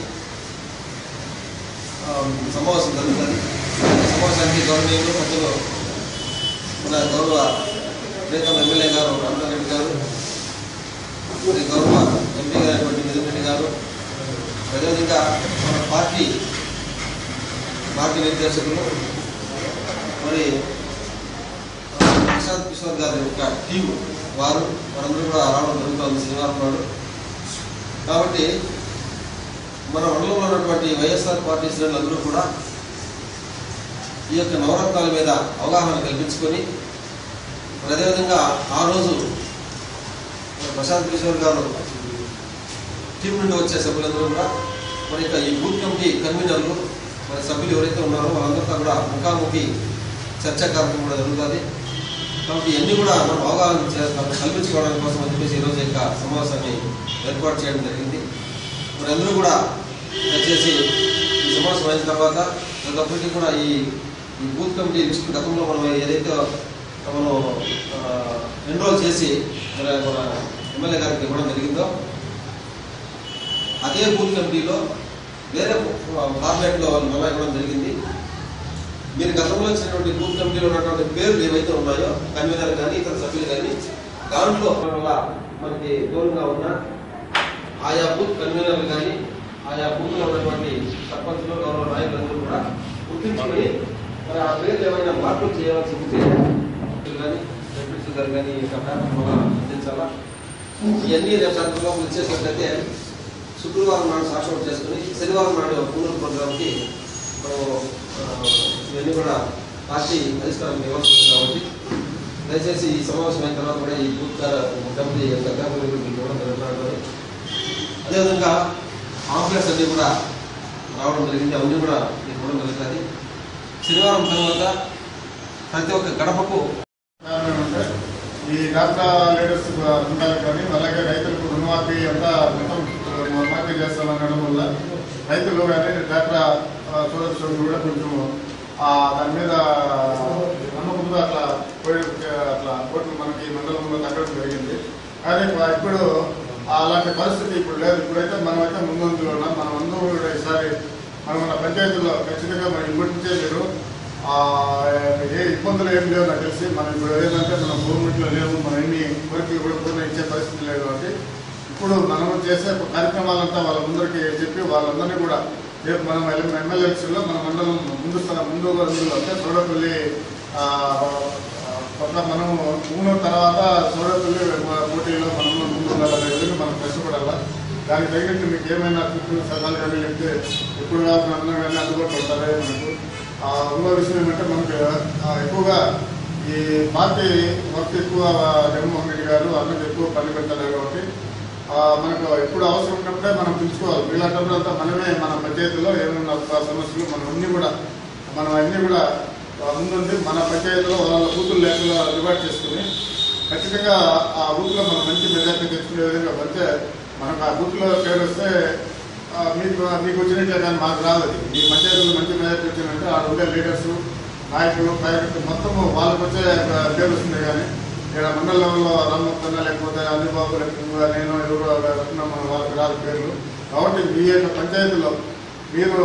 ఆ, సమావేశం జరుగుతుంది ఈ సమావేశానికి గౌరవనీయులు పెద్దలు మన గౌరవ ప్రీతం ఎమ్మెల్యే గారు రామచంద్రెడ్డి గారు మరి గౌరవ ఎంపీ గారైనటువంటి నితిన్ రెడ్డి గారు అదేవిధంగా మన పార్టీ పార్టీ నిర్దేశకులు మరి ప్రశాంత్ కిషోర్ గారి యొక్క టీం వారు వారందరూ కూడా రావడం జరుగుతుంది శనివారం నాడు కాబట్టి మన మండలంలో ఉన్నటువంటి వైఎస్ఆర్ పార్టీ శ్రేణులందరూ కూడా ఈ యొక్క నవరత్నాల మీద అవగాహన కల్పించుకొని మరి అదేవిధంగా ఆ రోజు మరి ప్రశాంత్ కిషోర్ గారు టీం నుండి వచ్చే సభ్యులందరూ కూడా మరి ఇక ఈ బూత్ కమిటీ కన్వీనర్లు మరి సభ్యులు ఎవరైతే ఉన్నారో వాళ్ళందరితో కూడా ముఖాముఖి చర్చా కార్యక్రమం కూడా జరుగుతుంది కాబట్టి ఇవన్నీ కూడా మనం అవగాహన చే- కల్పించుకోవడానికి కోసం అని చెప్పేసి ఈరోజు యొక్క సమావేశాన్ని ఏర్పాటు చేయడం జరిగింది మరి అందరూ కూడా దయచేసి ఈ సమావేశం అయిన తర్వాత ప్రతి కూడా ఈ ఈ బూత్ కమిటీ లిస్ట్ గతంలో మనం ఏదైతే మనం ఎన్రోల్ చేసి మరి మన ఎమ్మెల్యే గారికి ఇవ్వడం జరిగిందో అదే బూత్ కమిటీలో వేరే ఫార్మాట్లో వాళ్ళు మళ్ళీ ఇవ్వడం జరిగింది మీరు గతంలో ఇచ్చినటువంటి బూత్ కమిటీలో ఉన్నటువంటి పేర్లు ఏవైతే ఉన్నాయో కన్వీనర్ కానీ ఇతర సభ్యులు కానీ దాంట్లో వల్ల మనకి దూరంగా ఉన్న ఆయా బూత్ కన్వీనర్లు కానీ ఆయా బూత్లో ఉన్నటువంటి సర్పంచ్లు గౌరవ నాయకులందరూ కూడా గుర్తించుకొని మరి ఆ పేర్లు ఏమైనా మార్పులు చేయాల్సి ఉంటే కానీ ఎంపీసీ గారు కానీ ఈ యొక్క కార్యక్రమం అందించాలా ఇవన్నీ రేపు సాయంత్రం ఇచ్చేసినట్లయితే శుక్రవారం నాడు సాక్షి చేసుకుని శనివారం నాడు పూర్వ ప్రోగ్రామ్కి మనం ఆ, ఇవన్నీ కూడా పార్టీ పరిష్కారం ఇవ్వాల్సింది కాబట్టి దయచేసి ఈ సమావేశం అయిన తర్వాత కూడా ఈ బూత్ కంపెనీ యొక్క కంపెనీ మీకు ఇవ్వడం జరుగుతుంది అదేవిధంగా ఆంబులెన్స్ అన్నీ కూడా రావడం జరిగింది అవన్నీ కూడా మీకు ఇవ్వడం జరుగుతుంది శనివారం తర్వాత ప్రతి ఒక్క గడపకు కారణం అంటే ఈ డాక్టా లీడర్స్ ఉండాలి కానీ అలాగే రైతులకు రుణమాఫీ అంతా మొత్తం రుణమాఫీ చేస్తామనడం వల్ల రైతులు కానీ డాక్టా సోదరు కూడా కొంచెం ఆ, దాని మీద నమ్మకంతో అట్లా పోయి అట్లా కోట్లు మనకి మండలంలో తగ్గడం జరిగింది కానీ ఇప్పుడు- ఇప్పుడు అలాంటి పరిస్థితి ఇప్పుడు లేదు ఇప్పుడైతే మనమైతే ముందంజలో ఉన్నాం మనం అందరూ కూడా ఈసారి మన మన పంచాయతీల్లో ఖచ్చితంగా మనం ఇప్పటి నుంచే మీరు ఆ, ఏ ఇబ్బందులు ఏం లేవు నాకు తెలిసి మనం ఇప్పుడు ఏదంటే మనం గవర్నమెంట్లో లేవు మనం ఎన్ని కోరికలు కూడా పూర్ణ ఇచ్చే పరిస్థితి లేదు కాబట్టి ఇప్పుడు మనం చేసే కార్యక్రమాలంతా వాళ్ళ ముందరికి చెప్పి వాళ్ళందరినీ కూడా రేపు మనం ఎమ్మెల్యే ఎలక్షన్లో మన మండలం ముందు స్థానం ముందు అందులో అంటే సోడపల్లి ఆ, పట్ల మనం మూడు తర్వాత సోడపల్లి పోటీలో మనం ముందు ఉండాలనే విధంగా మనం కష్టపడాలా దానికి తగినట్టు మీకు ఏమైనా సూచనలు, సలహాలు కానీ లేకపోతే ఎప్పుడు కాకుండా అన్నా కానీ అందుబాటులో ఉంటారే మనకు ఆ, ఇంకో విషయం ఏమంటే మనకు ఆ, ఎక్కువగా ఈ పార్టీ వర్క్ ఎక్కువ జగన్మోహన్ రెడ్డి గారు అన్నది ఎక్కువ పని పెడతారు కాబట్టి ఆ, మనకు ఎప్పుడు అవసరం ఉన్నప్పుడే మనం పిలుచుకోవాలి వీళ్ళంటప్పుడు అంతా మనమే మన పంచాయతీలో ఏమైనా సమస్యలు మనం అన్ని కూడా మనం అన్ని కూడా ఆ, ముందుండి మన పంచాయతీలో వాళ్ళ కూతురు లేకుండా రివార్డ్ చేసుకుని ఖచ్చితంగా ఆ బూత్లో మనం మంచి మెజార్టీ తెచ్చుకునే విధంగా మంచి మనకు ఆ బూత్లో పేరు వస్తే ఆ, మీకు మీకు వచ్చినట్లే కానీ మాకు రాదు అది మీ పంచాయతీలో మంచి మెజార్టీ వచ్చిందంటే ఆ ఉండే లీడర్స్ నాయకులు కార్యకర్తలు మొత్తం వాళ్ళకి వచ్చే పేరు వస్తుంది కానీ ఇక్కడ మండల లెవెల్లో రామ్మోహన్ లేకపోతే అల్లిబాబు లేకపోతే నేను ఎవరు రత్నం వాళ్ళకి రాదు పేర్లు కాబట్టి మీ యొక్క పంచాయతీలో మీరు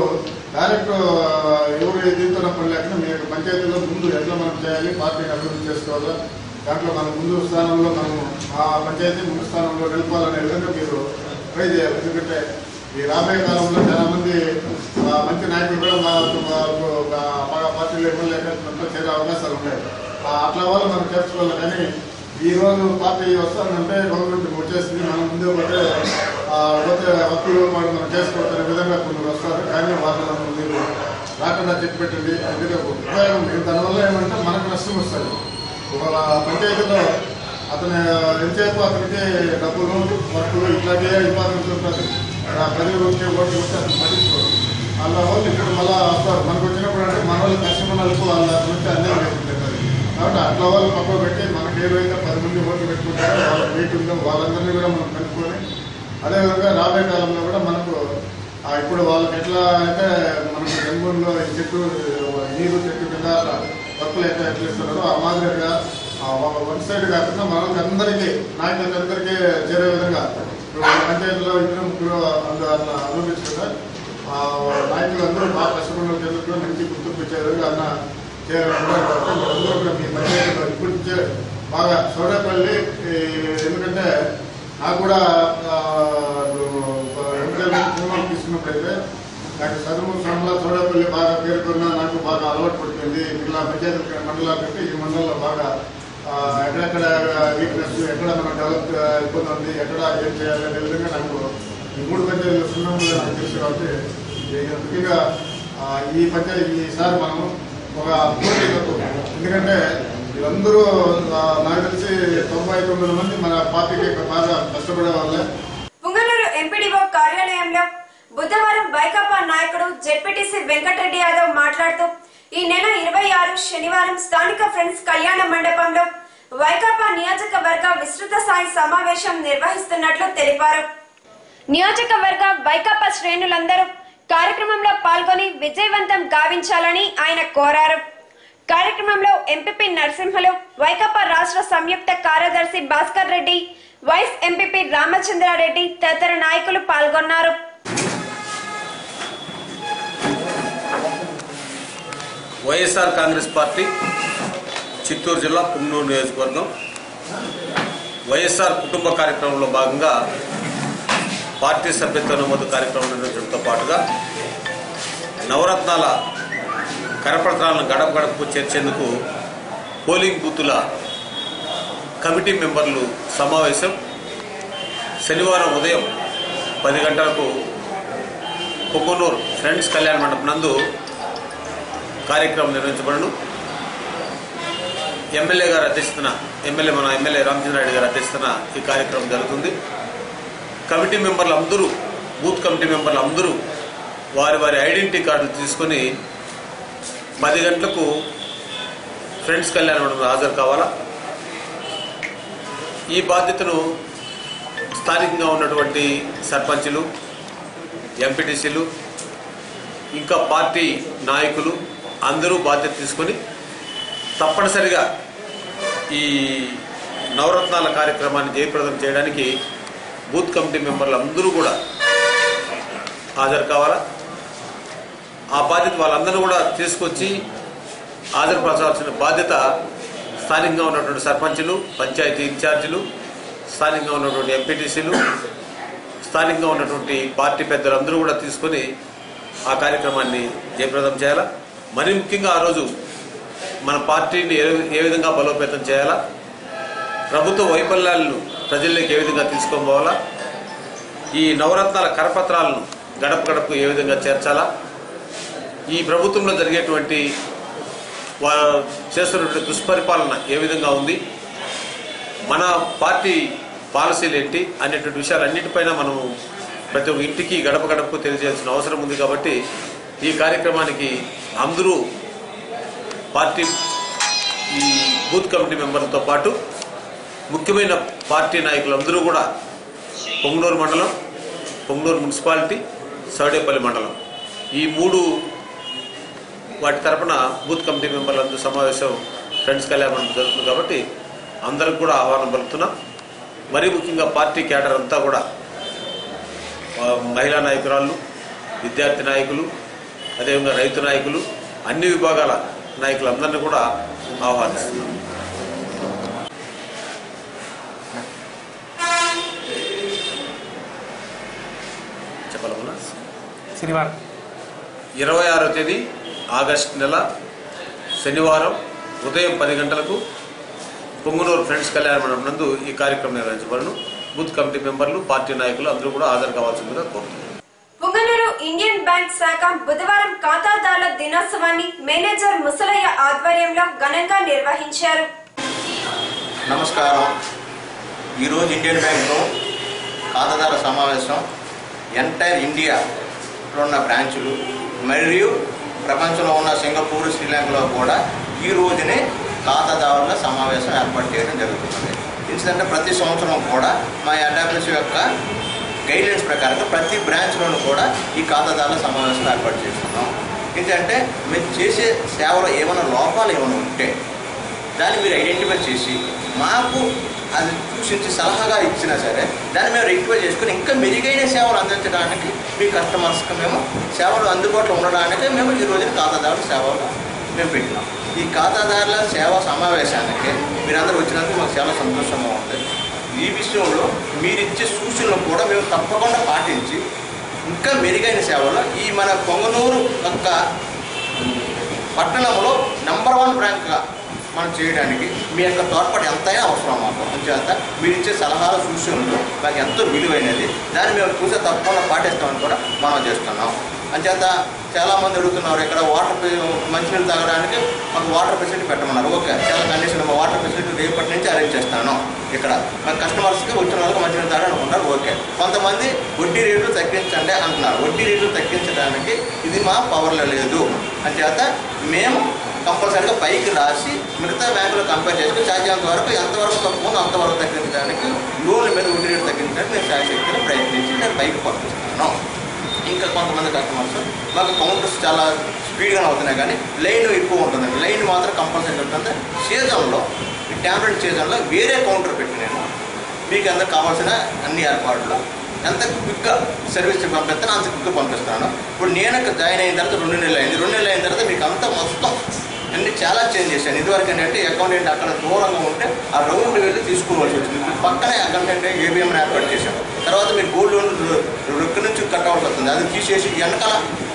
డైరెక్ట్ ఎవరు దీంతో పని లేకుండా మీ యొక్క పంచాయతీలో ముందు ఎట్లా మనం చేయాలి పార్టీని అభివృద్ధి చేసుకోవాలా దాంట్లో మనం ముందు స్థానంలో మనం ఆ పంచాయతీ ముందు స్థానంలో నిలపాలనే విధంగా మీరు ట్రై చేయాలి ఎందుకంటే ఈ రాబోయే కాలంలో చాలా మంది ఆ, మంచి నాయకులు కూడా మా మా- మా- మా పార్టీలో ఎమ్మెల్యే దాంట్లో చేరే అవకాశాలు ఉన్నాయి ఆ, అట్లా వాళ్ళు మనం చేర్చుకోవాలి కానీ ఈ రోజు పార్టీ వస్తానంటే గవర్నమెంట్ వచ్చేసింది మనం ముందే పోతే ఆ, పోతే హక్కులు మనం మనం చేసుకోవాలనే విధంగా కొందరు వస్తారు కానీ వాళ్ళని మీరు రాకుండా చెప్పి పెట్టండి అందుకే ఒక ఉపయోగం ఉంది. దానివల్ల ఏమంటే మనకు నష్టం వస్తుంది ఒక పంచాయతీలో అతను ఎంతసేపు అతనికి డబ్బులు వర్కులు ఇట్లాగే ఇంపార్టెన్స్ ఉంటుంది ఆ ప్రజలు వచ్చే ఓట్లు వచ్చి అతను పట్టించుకోరు వాళ్ళ వాళ్ళు ఇక్కడ మళ్ళీ వస్తారు మనకు వచ్చినప్పుడు అంటే మన వాళ్ళు కష్టమన్నలకు వాళ్ళ గురించి అన్యాయం లేకుంటుంది కాబట్టి అట్లా వాళ్ళు పక్కన పెట్టి మనకి ఏదైతే పది మంది ఓట్లు పెట్టుకుంటారో వాళ్ళ వెయిట్ ఉందో వాళ్ళందరినీ కూడా మనం కనుక్కొని అదేవిధంగా రాబోయే కాలంలో కూడా మనకు ఆ, ఇప్పుడు వాళ్ళకి ఎట్లా అంటే మనకు జన్మూరులో ఈ చెట్టు నీరు చెట్టు కింద అట్లా వర్కులు ఎట్లా ఎట్లా ఇస్తున్నారో ఆ మాదిరిగా వన్ సైడ్ కాకుండా మనకి అందరికీ నాయకులందరికీ చేరే విధంగా ఇప్పుడు పంచాయతీలో ఇద్దరు ముగ్గురు అందు అట్లా అనుభవించుకుంటా ఆ నాయకులు అందరూ బాగా కష్టపడిన చేతుల్లో మంచి గుర్తింపు ఇచ్చారు అన్న చేయాలనుకుంటారు కాబట్టి మీరందరూ కూడా మీ పంచాయతీలో ఇప్పటి నుంచే బాగా సోడపల్లి ఈ, ఎందుకంటే నాకు కూడా ఆ, ఎంపీ సినిమాలు తీసుకున్నప్పుడైతే నాకు చదువు సమయంలో చోడపల్లి బాగా పేరుకున్న నాకు బాగా అలవాటు పడుతుంది ఇలా పంచాయతీ మండలాలు కంటే ఈ మండలంలో బాగా ఆ, ఎక్కడెక్కడ వీక్నెస్ ఎక్కడ మనం డెవలప్ ఇబ్బంది ఉంది ఎక్కడ ఏం చేయాలి అనే విధంగా నాకు ఈ మూడు పంచాయతీలు సున్నంలో నాకు తెలుసు కాబట్టి ఈ ముఖ్యంగా ఆ, ఈ పంచాయతీ ఈసారి మనం ఒక పోటీ తక్కువ ఎందుకంటే వీళ్ళందరూ ఆ, నాకు తెలిసి తొంభై తొమ్మిది మంది మన పార్టీకి బాగా కష్టపడే వాళ్ళే పుంగనూరు ఎంపీడీఓ కార్యాలయంలో బుధవారం వైకాపా నాయకుడు జెడ్పీటీసీ వెంకటరెడ్డి యాదవ్ మాట్లాడుతూ ఈ నెల ఇరవై ఆరు శనివారం స్థానిక ఫ్రెండ్స్ కళ్యాణ మండపంలో వైకాపా నియోజకవర్గ విస్తృత స్థాయి సమావేశం నిర్వహిస్తున్నట్లు తెలిపారు నియోజకవర్గ వైకాపా శ్రేణులందరూ కార్యక్రమంలో పాల్గొని విజయవంతం గావించాలని ఆయన కోరారు కార్యక్రమంలో ఎంపీపీ నరసింహలు వైకాపా రాష్ట్ర సంయుక్త కార్యదర్శి భాస్కర్ రెడ్డి వైస్ ఎంపీపీ రామచంద్రారెడ్డి తదితర నాయకులు పాల్గొన్నారు వైఎస్ఆర్ కాంగ్రెస్ పార్టీ చిత్తూరు జిల్లా పుంగనూరు నియోజకవర్గం వైఎస్ఆర్ కుటుంబ కార్యక్రమంలో భాగంగా పార్టీ సభ్యత్వ నమోదు కార్యక్రమం నిర్వహించడంతో పాటుగా నవరత్నాల కరపత్రాలను గడప గడపకు చేర్చేందుకు పోలింగ్ బూతుల కమిటీ మెంబర్లు సమావేశం శనివారం ఉదయం పది గంటలకు కుమ్మనూరు ఫ్రెండ్స్ కళ్యాణ మండపం నందు కార్యక్రమం నిర్వహించబడను ఎమ్మెల్యే గారు అధ్యక్షతన ఎమ్మెల్యే మన ఎమ్మెల్యే రామచంద్రారెడ్డి గారు అధ్యక్షతన ఈ కార్యక్రమం జరుగుతుంది కమిటీ మెంబర్లు అందరూ బూత్ కమిటీ మెంబర్లు అందరూ వారి వారి ఐడెంటిటీ కార్డులు తీసుకొని పది గంటలకు ఫ్రెండ్స్ కళ్యాణ మండపంలో హాజరు కావాలా ఈ బాధ్యతను స్థానికంగా ఉన్నటువంటి సర్పంచులు ఎంపీటీసీలు ఇంకా పార్టీ నాయకులు అందరూ బాధ్యత తీసుకొని తప్పనిసరిగా ఈ నవరత్నాల కార్యక్రమాన్ని జయప్రదం చేయడానికి బూత్ కమిటీ మెంబర్లు అందరూ కూడా హాజరు కావాలా ఆ బాధ్యత వాళ్ళందరూ కూడా తీసుకొచ్చి హాజరుపరచాల్సిన బాధ్యత స్థానికంగా ఉన్నటువంటి సర్పంచులు పంచాయతీ ఇన్ఛార్జీలు స్థానికంగా ఉన్నటువంటి ఎంపీటీసీలు స్థానికంగా ఉన్నటువంటి పార్టీ పెద్దలందరూ కూడా తీసుకొని ఆ కార్యక్రమాన్ని జయప్రదం చేయాలా మరీ ముఖ్యంగా ఆ రోజు మన పార్టీని ఏ ఏ విధంగా బలోపేతం చేయాలా ప్రభుత్వ వైఫల్యాలను ప్రజల్లోకి ఏ విధంగా తీసుకొని పోవాలా ఈ నవరత్నాల కరపత్రాలను గడప గడపకు ఏ విధంగా చేర్చాలా ఈ ప్రభుత్వంలో జరిగేటువంటి వారు చేస్తున్నటువంటి దుష్పరిపాలన ఏ విధంగా ఉంది మన పార్టీ పాలసీలు ఏంటి అనేటువంటి విషయాలన్నిటిపైన మనము ప్రతి ఒక్క ఇంటికి గడప గడపకు తెలియజేయాల్సిన అవసరం ఉంది కాబట్టి ఈ కార్యక్రమానికి అందరూ పార్టీ ఈ బూత్ కమిటీ మెంబర్లతో పాటు ముఖ్యమైన పార్టీ నాయకులందరూ కూడా పొంగనూరు మండలం పొంగనూరు మున్సిపాలిటీ సౌడేపల్లి మండలం ఈ మూడు వాటి తరపున బూత్ కమిటీ మెంబర్లందరూ సమావేశం ఫ్రెండ్స్ కళ్యాణ మండపం జరుగుతుంది కాబట్టి అందరికి కూడా ఆహ్వానం పలుకుతున్నాం మరీ ముఖ్యంగా పార్టీ క్యాడర్ అంతా కూడా ఆ, మహిళా నాయకురాళ్ళు విద్యార్థి నాయకులు అదేవిధంగా రైతు నాయకులు అన్ని విభాగాల నాయకులందరినీ కూడా ఆహ్వానిస్తున్నాం చెప్పాలమ్మా శనివారం ఇరవై ఆరో తేదీ ఆగస్ట్ నెల శనివారం ఉదయం పది గంటలకు పొంగునూరు ఫ్రెండ్స్ కళ్యాణ మండపం నందు ఈ కార్యక్రమం నిర్వహించబడను బూత్ కమిటీ మెంబర్లు పార్టీ నాయకులు అందరూ కూడా హాజరు కావాల్సిందిగా కోరుతున్నాను పుంగనూరు ఇండియన్ బ్యాంక్ శాఖ బుధవారం ఖాతాదారుల దినోత్సవాన్ని మేనేజర్ ముసలయ్య ఆధ్వర్యంలో ఘనంగా నిర్వహించారు నమస్కారం ఈరోజు ఇండియన్ బ్యాంక్లో ఖాతాదారుల సమావేశం ఎంటైర్ ఇండియాలో ఉన్న బ్రాంచులు మరియు ప్రపంచంలో ఉన్న సింగపూర్ శ్రీలంకలో కూడా ఈ రోజునే ఖాతాదారుల సమావేశం ఏర్పాటు చేయడం జరుగుతుంది ఎందుకంటే ప్రతి సంవత్సరం కూడా మా ఎడాప్రెస్ యొక్క గైడ్లైన్స్ ప్రకారంగా ప్రతి బ్రాంచ్లోనూ కూడా ఈ ఖాతాదారుల సమావేశం ఏర్పాటు చేస్తున్నాం ఎందుకంటే మీరు చేసే సేవలో ఏమైనా లోపాలు ఏమైనా ఉంటే దాన్ని మీరు ఐడెంటిఫై చేసి మాకు అది సూచించి సలహాగా ఇచ్చినా సరే దాన్ని మేము రెక్టిఫై చేసుకుని ఇంకా మెరుగైన సేవలు అందించడానికి మీ కస్టమర్స్కి మేము సేవలు అందుబాటులో ఉండడానికి మేము ఈ రోజున ఖాతాదారుల సేవలు మేము పెట్టినాం ఈ ఖాతాదారుల సేవా సమావేశానికి మీరందరూ వచ్చినందుకు మాకు చాలా సంతోషంగా ఉంది ఈ విషయంలో మీరు ఇచ్చే సూచనలు కూడా మేము తప్పకుండా పాటించి ఇంకా మెరుగైన సేవలు ఈ మన పొంగనూరు యొక్క పట్టణంలో నెంబర్ వన్ ర్యాంక్గా మనం చేయడానికి మీ యొక్క తోడ్పాటు ఎంతైనా అవసరం మాకు అంచేత మీరు ఇచ్చే సలహాలు సూచనలు మాకు ఎంతో విలువైనది దాన్ని మేము చూసే తప్పకుండా పాటిస్తామని కూడా మనం చేస్తున్నాం అంచేత చాలామంది అడుగుతున్నారు ఇక్కడ వాటర్ ఫె- మంచినీళ్ళు తాగడానికి మాకు వాటర్ ఫెసిలిటీ పెట్టమన్నారు ఓకే చాలా కండిషన్ మా వాటర్ ఫెసిలిటీ రేపటి నుంచి అరేంజ్ చేస్తాను ఇక్కడ మా కస్టమర్స్కి వచ్చిన వాళ్ళకి మంచినీళ్ళు తాగడానికి అనుకుంటారు ఓకే కొంతమంది వడ్డీ రేట్లు తగ్గించండి అంటున్నారు వడ్డీ రేట్లు తగ్గించడానికి ఇది మా పవర్లో లేదు అంచేత మేము కంపల్సరీగా పైకి రాసి మిగతా బ్యాంకులు కంపేర్ చేసుకుని సాధ్యంత వరకు ఎంతవరకు తక్కువ అంతవరకు తగ్గించడానికి లోన్ల మీద వడ్డీ రేటు తగ్గించడానికి నేను శాశక్తిని ప్రయత్నించి నేను పైకి పంపిస్తున్నాను ఇంకా కొంతమంది కస్టమర్స్ మాకు కౌంటర్స్ చాలా స్పీడ్గా అవుతున్నాయి కానీ లైన్ ఎక్కువ ఉంటుందండి లైన్ మాత్రం కంపల్సరీ ఉంటుంది సీజన్లో ఈ ట్యాబ్లెట్ సీజన్లో వేరే కౌంటర్ పెట్టి నేను మీకు అందరికి కావాల్సిన అన్ని ఏర్పాట్లు ఎంత క్విక్గా సర్వీస్ పంపిస్తానో అంత క్విక్గా పంపిస్తాను ఇప్పుడు నేను ఇక్కడ జాయిన్ అయిన తర్వాత రెండు నెలలు అయింది రెండు నెలలు అయిన తర్వాత మీకు అంతా మొత్తం అన్ని చాలా చేంజ్ చేశాను ఇదివరకు ఏంటంటే అకౌంటెంట్ అక్కడ దూరంగా ఉంటే ఆ రౌండ్ వెళ్ళి తీసుకోవాల్సి వచ్చింది ఇప్పుడు పక్కనే అకౌంటెంట్ ఏబిఎం ఏర్పాటు చేశాం తర్వాత మీరు గోల్డ్ లోన్ రొక్క నుంచి కట్టవలసి వస్తుంది అది తీసేసి వెనకాల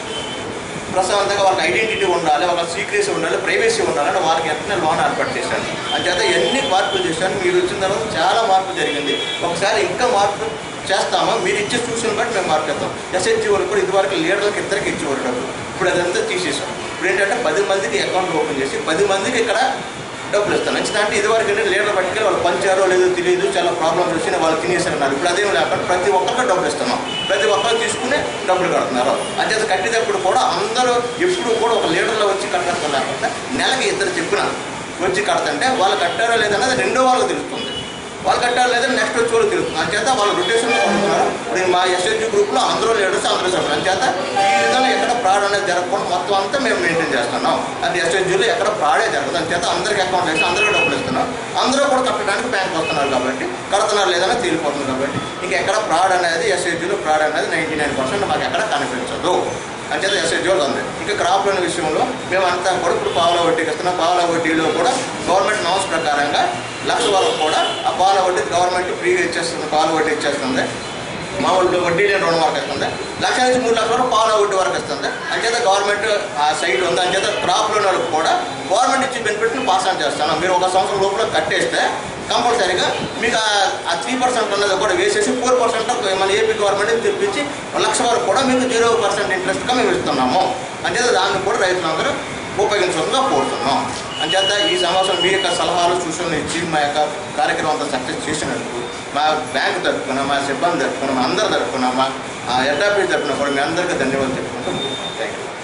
ప్రశాంతంగా వాళ్ళకి ఐడెంటిటీ ఉండాలి వాళ్ళకి సీక్రెసీ ఉండాలి ప్రైవసీ ఉండాలని వాళ్ళకి వెంటనే లోన్ ఏర్పాటు చేశాను అంచేత ఎన్ని మార్పులు చేశాను మీరు వచ్చిన తర్వాత చాలా మార్పు జరిగింది ఒకసారి ఇంకా మార్పు చేస్తామా మీరు ఇచ్చే సూచనలు బట్టి మేము మార్పు చేస్తాం ఎస్హెచ్జి వాళ్ళు కూడా ఇదివరకు లీడర్లకు ఇద్దరికి ఇచ్చేవారు డబ్బులు ఇప్పుడు అదంతా తీసేసాం ఇప్పుడు ఏంటంటే పది మందికి అకౌంట్ ఓపెన్ చేసి పది మందికి ఇక్కడ డబ్బులు ఇస్తాను అంటే ఇదివరకు ఏంటంటే లీడర్ పట్టుకెళ్ళి వాళ్ళు పంచారో లేదో తెలియదు చాలా ప్రాబ్లమ్స్ వచ్చినాయి వాళ్ళు తినేసారన్నారు ఇప్పుడు అదేం లేకుండా ప్రతి ఒక్కరికి డబ్బులు ఇస్తున్నాం ప్రతి ఒక్కరు తీసుకుని డబ్బులు కడుతున్నారు అంచేత కట్టేటప్పుడు కూడా అందరూ ఎప్పుడు కూడా ఒక లీడర్లో వచ్చి కట్టడం లేకుండా నెలకి ఇద్దరు చెప్పిన వచ్చి కడతంటే వాళ్ళు కట్టారో లేదన్నది రెండో వాళ్ళకి తెలుస్తుంది వాళ్ళు కట్టారు లేదా నెక్స్ట్ వచ్చి వాళ్ళు తెలుస్తుంది అంచేత వాళ్ళు రొటేషన్లో పంపుతున్నారు ఇప్పుడు మా ఎస్ఎస్జీ గ్రూప్లో అందరూ లీడర్స్ అందరూ సభ్యులు అంచేత ఈ విధంగా ఎక్కడ ఫ్రాడ్ అనేది జరగకుండా మొత్తం అంతా మేము మెయింటైన్ చేస్తున్నాం అది ఎస్ఎస్జీలో ఎక్కడ ఫ్రాడే జరగదు అంచేత అందరికి అకౌంట్ వేసి అందరికీ డబ్బులు ఇస్తున్నాం అందరూ కూడా కట్టడానికి బ్యాంక్ వస్తున్నారు కాబట్టి కడుతున్నారు లేదని తేలిపోతుంది కాబట్టి ఇంకా ఎక్కడ ఫ్రాడ్ అనేది ఎస్ఎస్జీలో ఫ్రాడ్ అనేది నైంటీ నైన్ పర్సెంట్ మాకు ఎక్కడ కనిపించదు అంచేత ఎస్ఎస్జీలో ఉంది ఇంకా క్రాప్ లోన్ విషయంలో మేము అంతా కూడా ఇప్పుడు పావుల వడ్డీకి ఇస్తున్నాం పావుల వడ్డీలో కూడా గవర్నమెంట్ నామ్స్ ప్రకారంగా లక్ష వరకు కూడా ఆ పాల వడ్డీ గవర్నమెంట్ ఫ్రీగా ఇచ్చేస్తుంది పాల వడ్డీ ఇచ్చేస్తుంది మామూలు వడ్డీ లేని రుణం వరకు ఇస్తుంది లక్ష నుంచి మూడు లక్షల వరకు పాల వడ్డీ వరకు ఇస్తుంది అంచేత గవర్నమెంట్ ఆ సైట్ ఉంది అంచేత క్రాప్ లోన్ వాళ్ళకి కూడా గవర్నమెంట్ ఇచ్చే బెనిఫిట్ని పాస్ ఆన్ చేస్తాను మీరు ఒక సంవత్సరం లోపల కట్టేస్తే కంపల్సరీగా మీకు ఆ- ఆ త్రీ పర్సెంట్ ఉన్నది కూడా వేసేసి ఫోర్ పర్సెంట్ మన ఏపీ గవర్నమెంట్ తెప్పించి లక్ష వరకు కూడా మీకు జీరో పర్సెంట్ ఇంట్రెస్ట్గా మేము ఇస్తున్నాము అంచేత దాన్ని కూడా రైతులందరూ ఉపయోగించడంగా కోరుతున్నాం అంచేత ఈ సమావేశం మీ యొక్క సలహాలు సూచనలు ఇచ్చి మా యొక్క కార్యక్రమం అంతా సక్సెస్ చేసినందుకు మా బ్యాంకు తరఫున మా సిబ్బంది తరఫున మా అందరి తరఫున మా ఎడ్డాపీ తరఫున కూడా మీ అందరికీ ధన్యవాదాలు చెప్పుకుంటూ thank you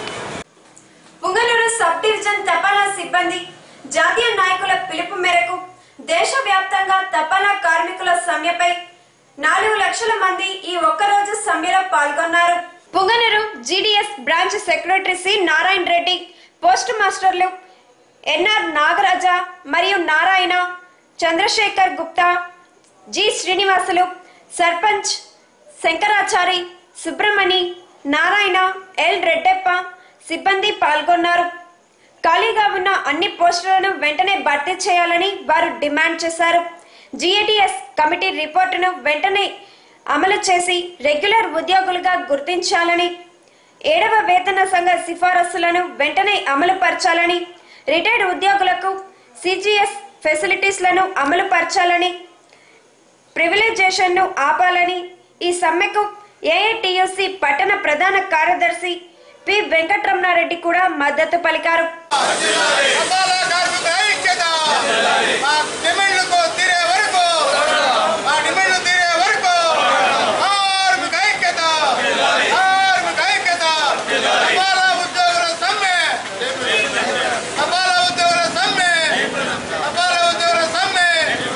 Punganur sub division తపాలా సిబ్బంది జాతీయ నాయకుల పిలుపు మేరకు దేశవ్యాప్తంగా తపాలా కార్మికుల సమ్మెపై నాలుగు లక్షల మంది ఈ ఒక్కరోజు సమ్మెలో పాల్గొన్నారు Punganur GDS branch secretary C Narayana Reddy post మాస్టర్లు ఎన్ఆర్ నాగరాజ మరియు నారాయణ చంద్రశేఖర్ గుప్తా జి శ్రీనివాసులు సర్పంచ్ శంకరాచారి సుబ్రమణి నారాయణ ఎల్ రెడ్డప్ప సిబ్బంది పాల్గొన్నారు ఖాళీగా ఉన్న అన్ని పోస్టులను వెంటనే భర్తీ చేయాలని వారు డిమాండ్ చేశారు జిఏటిఎస్ కమిటీ రిపోర్టును వెంటనే అమలు చేసి రెగ్యులర్ ఉద్యోగులుగా గుర్తించాలని ఏడవ వేతన సంఘ సిఫారసులను వెంటనే అమలు పరచాలని రిటైర్డ్ ఉద్యోగులకు సిజిఎస్ ఫెసిలిటీస్లను అమలు పరచాలని ప్రివిలైజేషన్ ను ఆపాలని ఈ సమ్మెకు ఏఐటియుసి పట్టణ ప్రధాన కార్యదర్శి పి వెంకటరమణారెడ్డి కూడా మద్దతు పలికారు రకాల కార్మిక ఐక్యత మా డిమాండ్లకు తీరే వరకు మా డిమాండ్లు తీరే వరకు కార్మిక ఐక్యత కార్మిక ఐక్యత తపాల ఉద్యోగుల సమ్మె తపాల ఉద్యోగుల సమ్మె తపాల ఉద్యోగుల సమ్మె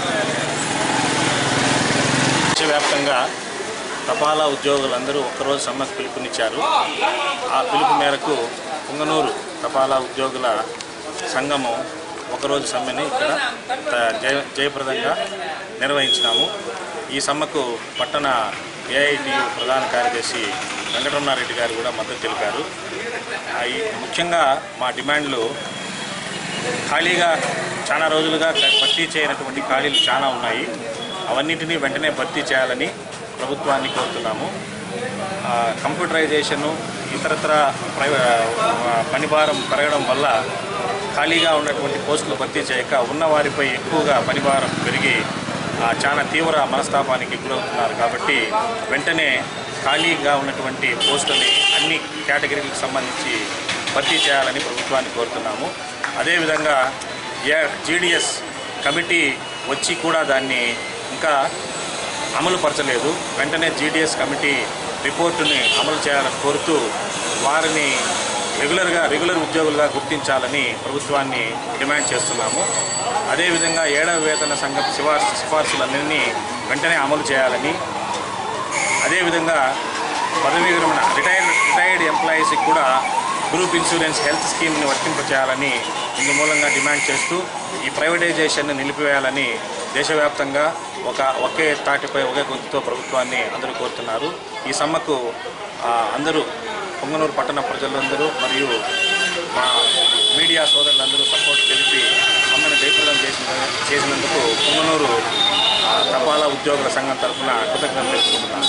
దేశవ్యాప్తంగా తపాలా ఉద్యోగులందరూ ఒక్కరోజు సమ్మకు పిలుపునిచ్చారు ఆ పిలుపు మేరకు పుంగనూరు తపాలా ఉద్యోగుల సంఘము ఒకరోజు సమ్మెని ఇక్కడ త- జయ జయప్రదంగా నిర్వహించినాము ఈ సమ్మకు పట్టణ ఏఐటియు ప్రధాన కార్యదర్శి వెంకటరమణారెడ్డి గారు కూడా మద్దతు తెలిపారు ఆ ఈ ముఖ్యంగా మా డిమాండ్లు ఖాళీగా చాలా రోజులుగా క- భర్తీ చేయనటువంటి ఖాళీలు చాలా ఉన్నాయి అవన్నింటినీ వెంటనే భర్తీ చేయాలని ప్రభుత్వాన్ని కోరుతున్నాము ఆ, కంప్యూటరైజేషను ఇతరత్ర ప్రైవే ఆ, పనిభారం పెరగడం వల్ల ఖాళీగా ఉన్నటువంటి పోస్టులు భర్తీ చేయక ఉన్న వారిపై ఎక్కువగా పనిభారం పెరిగి ఆ, చాలా తీవ్ర మనస్తాపానికి గురవుతున్నారు కాబట్టి వెంటనే ఖాళీగా ఉన్నటువంటి పోస్టుల్ని అన్ని కేటగిరీలకు సంబంధించి భర్తీ చేయాలని ప్రభుత్వాన్ని కోరుతున్నాము అదేవిధంగా ఏ జీడిఎస్ కమిటీ వచ్చి కూడా దాన్ని ఇంకా అమలు పరచలేదు వెంటనే జీడిఎస్ కమిటీ రిపోర్టుని అమలు చేయాలని కోరుతూ వారిని రెగ్యులర్గా రెగ్యులర్ ఉద్యోగులుగా గుర్తించాలని ప్రభుత్వాన్ని డిమాండ్ చేస్తున్నాము అదేవిధంగా ఏడవ వేతన సంఘం సిఫార్సు సిఫార్సులన్నీ వెంటనే అమలు చేయాలని అదేవిధంగా పదవీ విరమణ రిటైర్డ్ రిటైర్డ్ ఎంప్లాయీస్కి కూడా గ్రూప్ ఇన్సూరెన్స్ హెల్త్ స్కీమ్ని వర్తింపచేయాలని ఇందు మూలంగా డిమాండ్ చేస్తూ ఈ ప్రైవేటైజేషన్ని నిలిపివేయాలని దేశవ్యాప్తంగా ఒక ఒకే తాటిపై ఒకే గొంతుతో ప్రభుత్వాన్ని అందరూ కోరుతున్నారు ఈ సమ్మకు ఆ, అందరూ పొంగనూరు పట్టణ ప్రజలందరూ మరియు మా మీడియా సోదరులందరూ సపోర్ట్ తెలిపి సమ్మెను జయప్రదం చేసిన చేసినందుకు పొంగనూరు ఆ, తపాలా ఉద్యోగుల సంఘం తరఫున కృతజ్ఞతలు తెలుపుకుంటున్నాను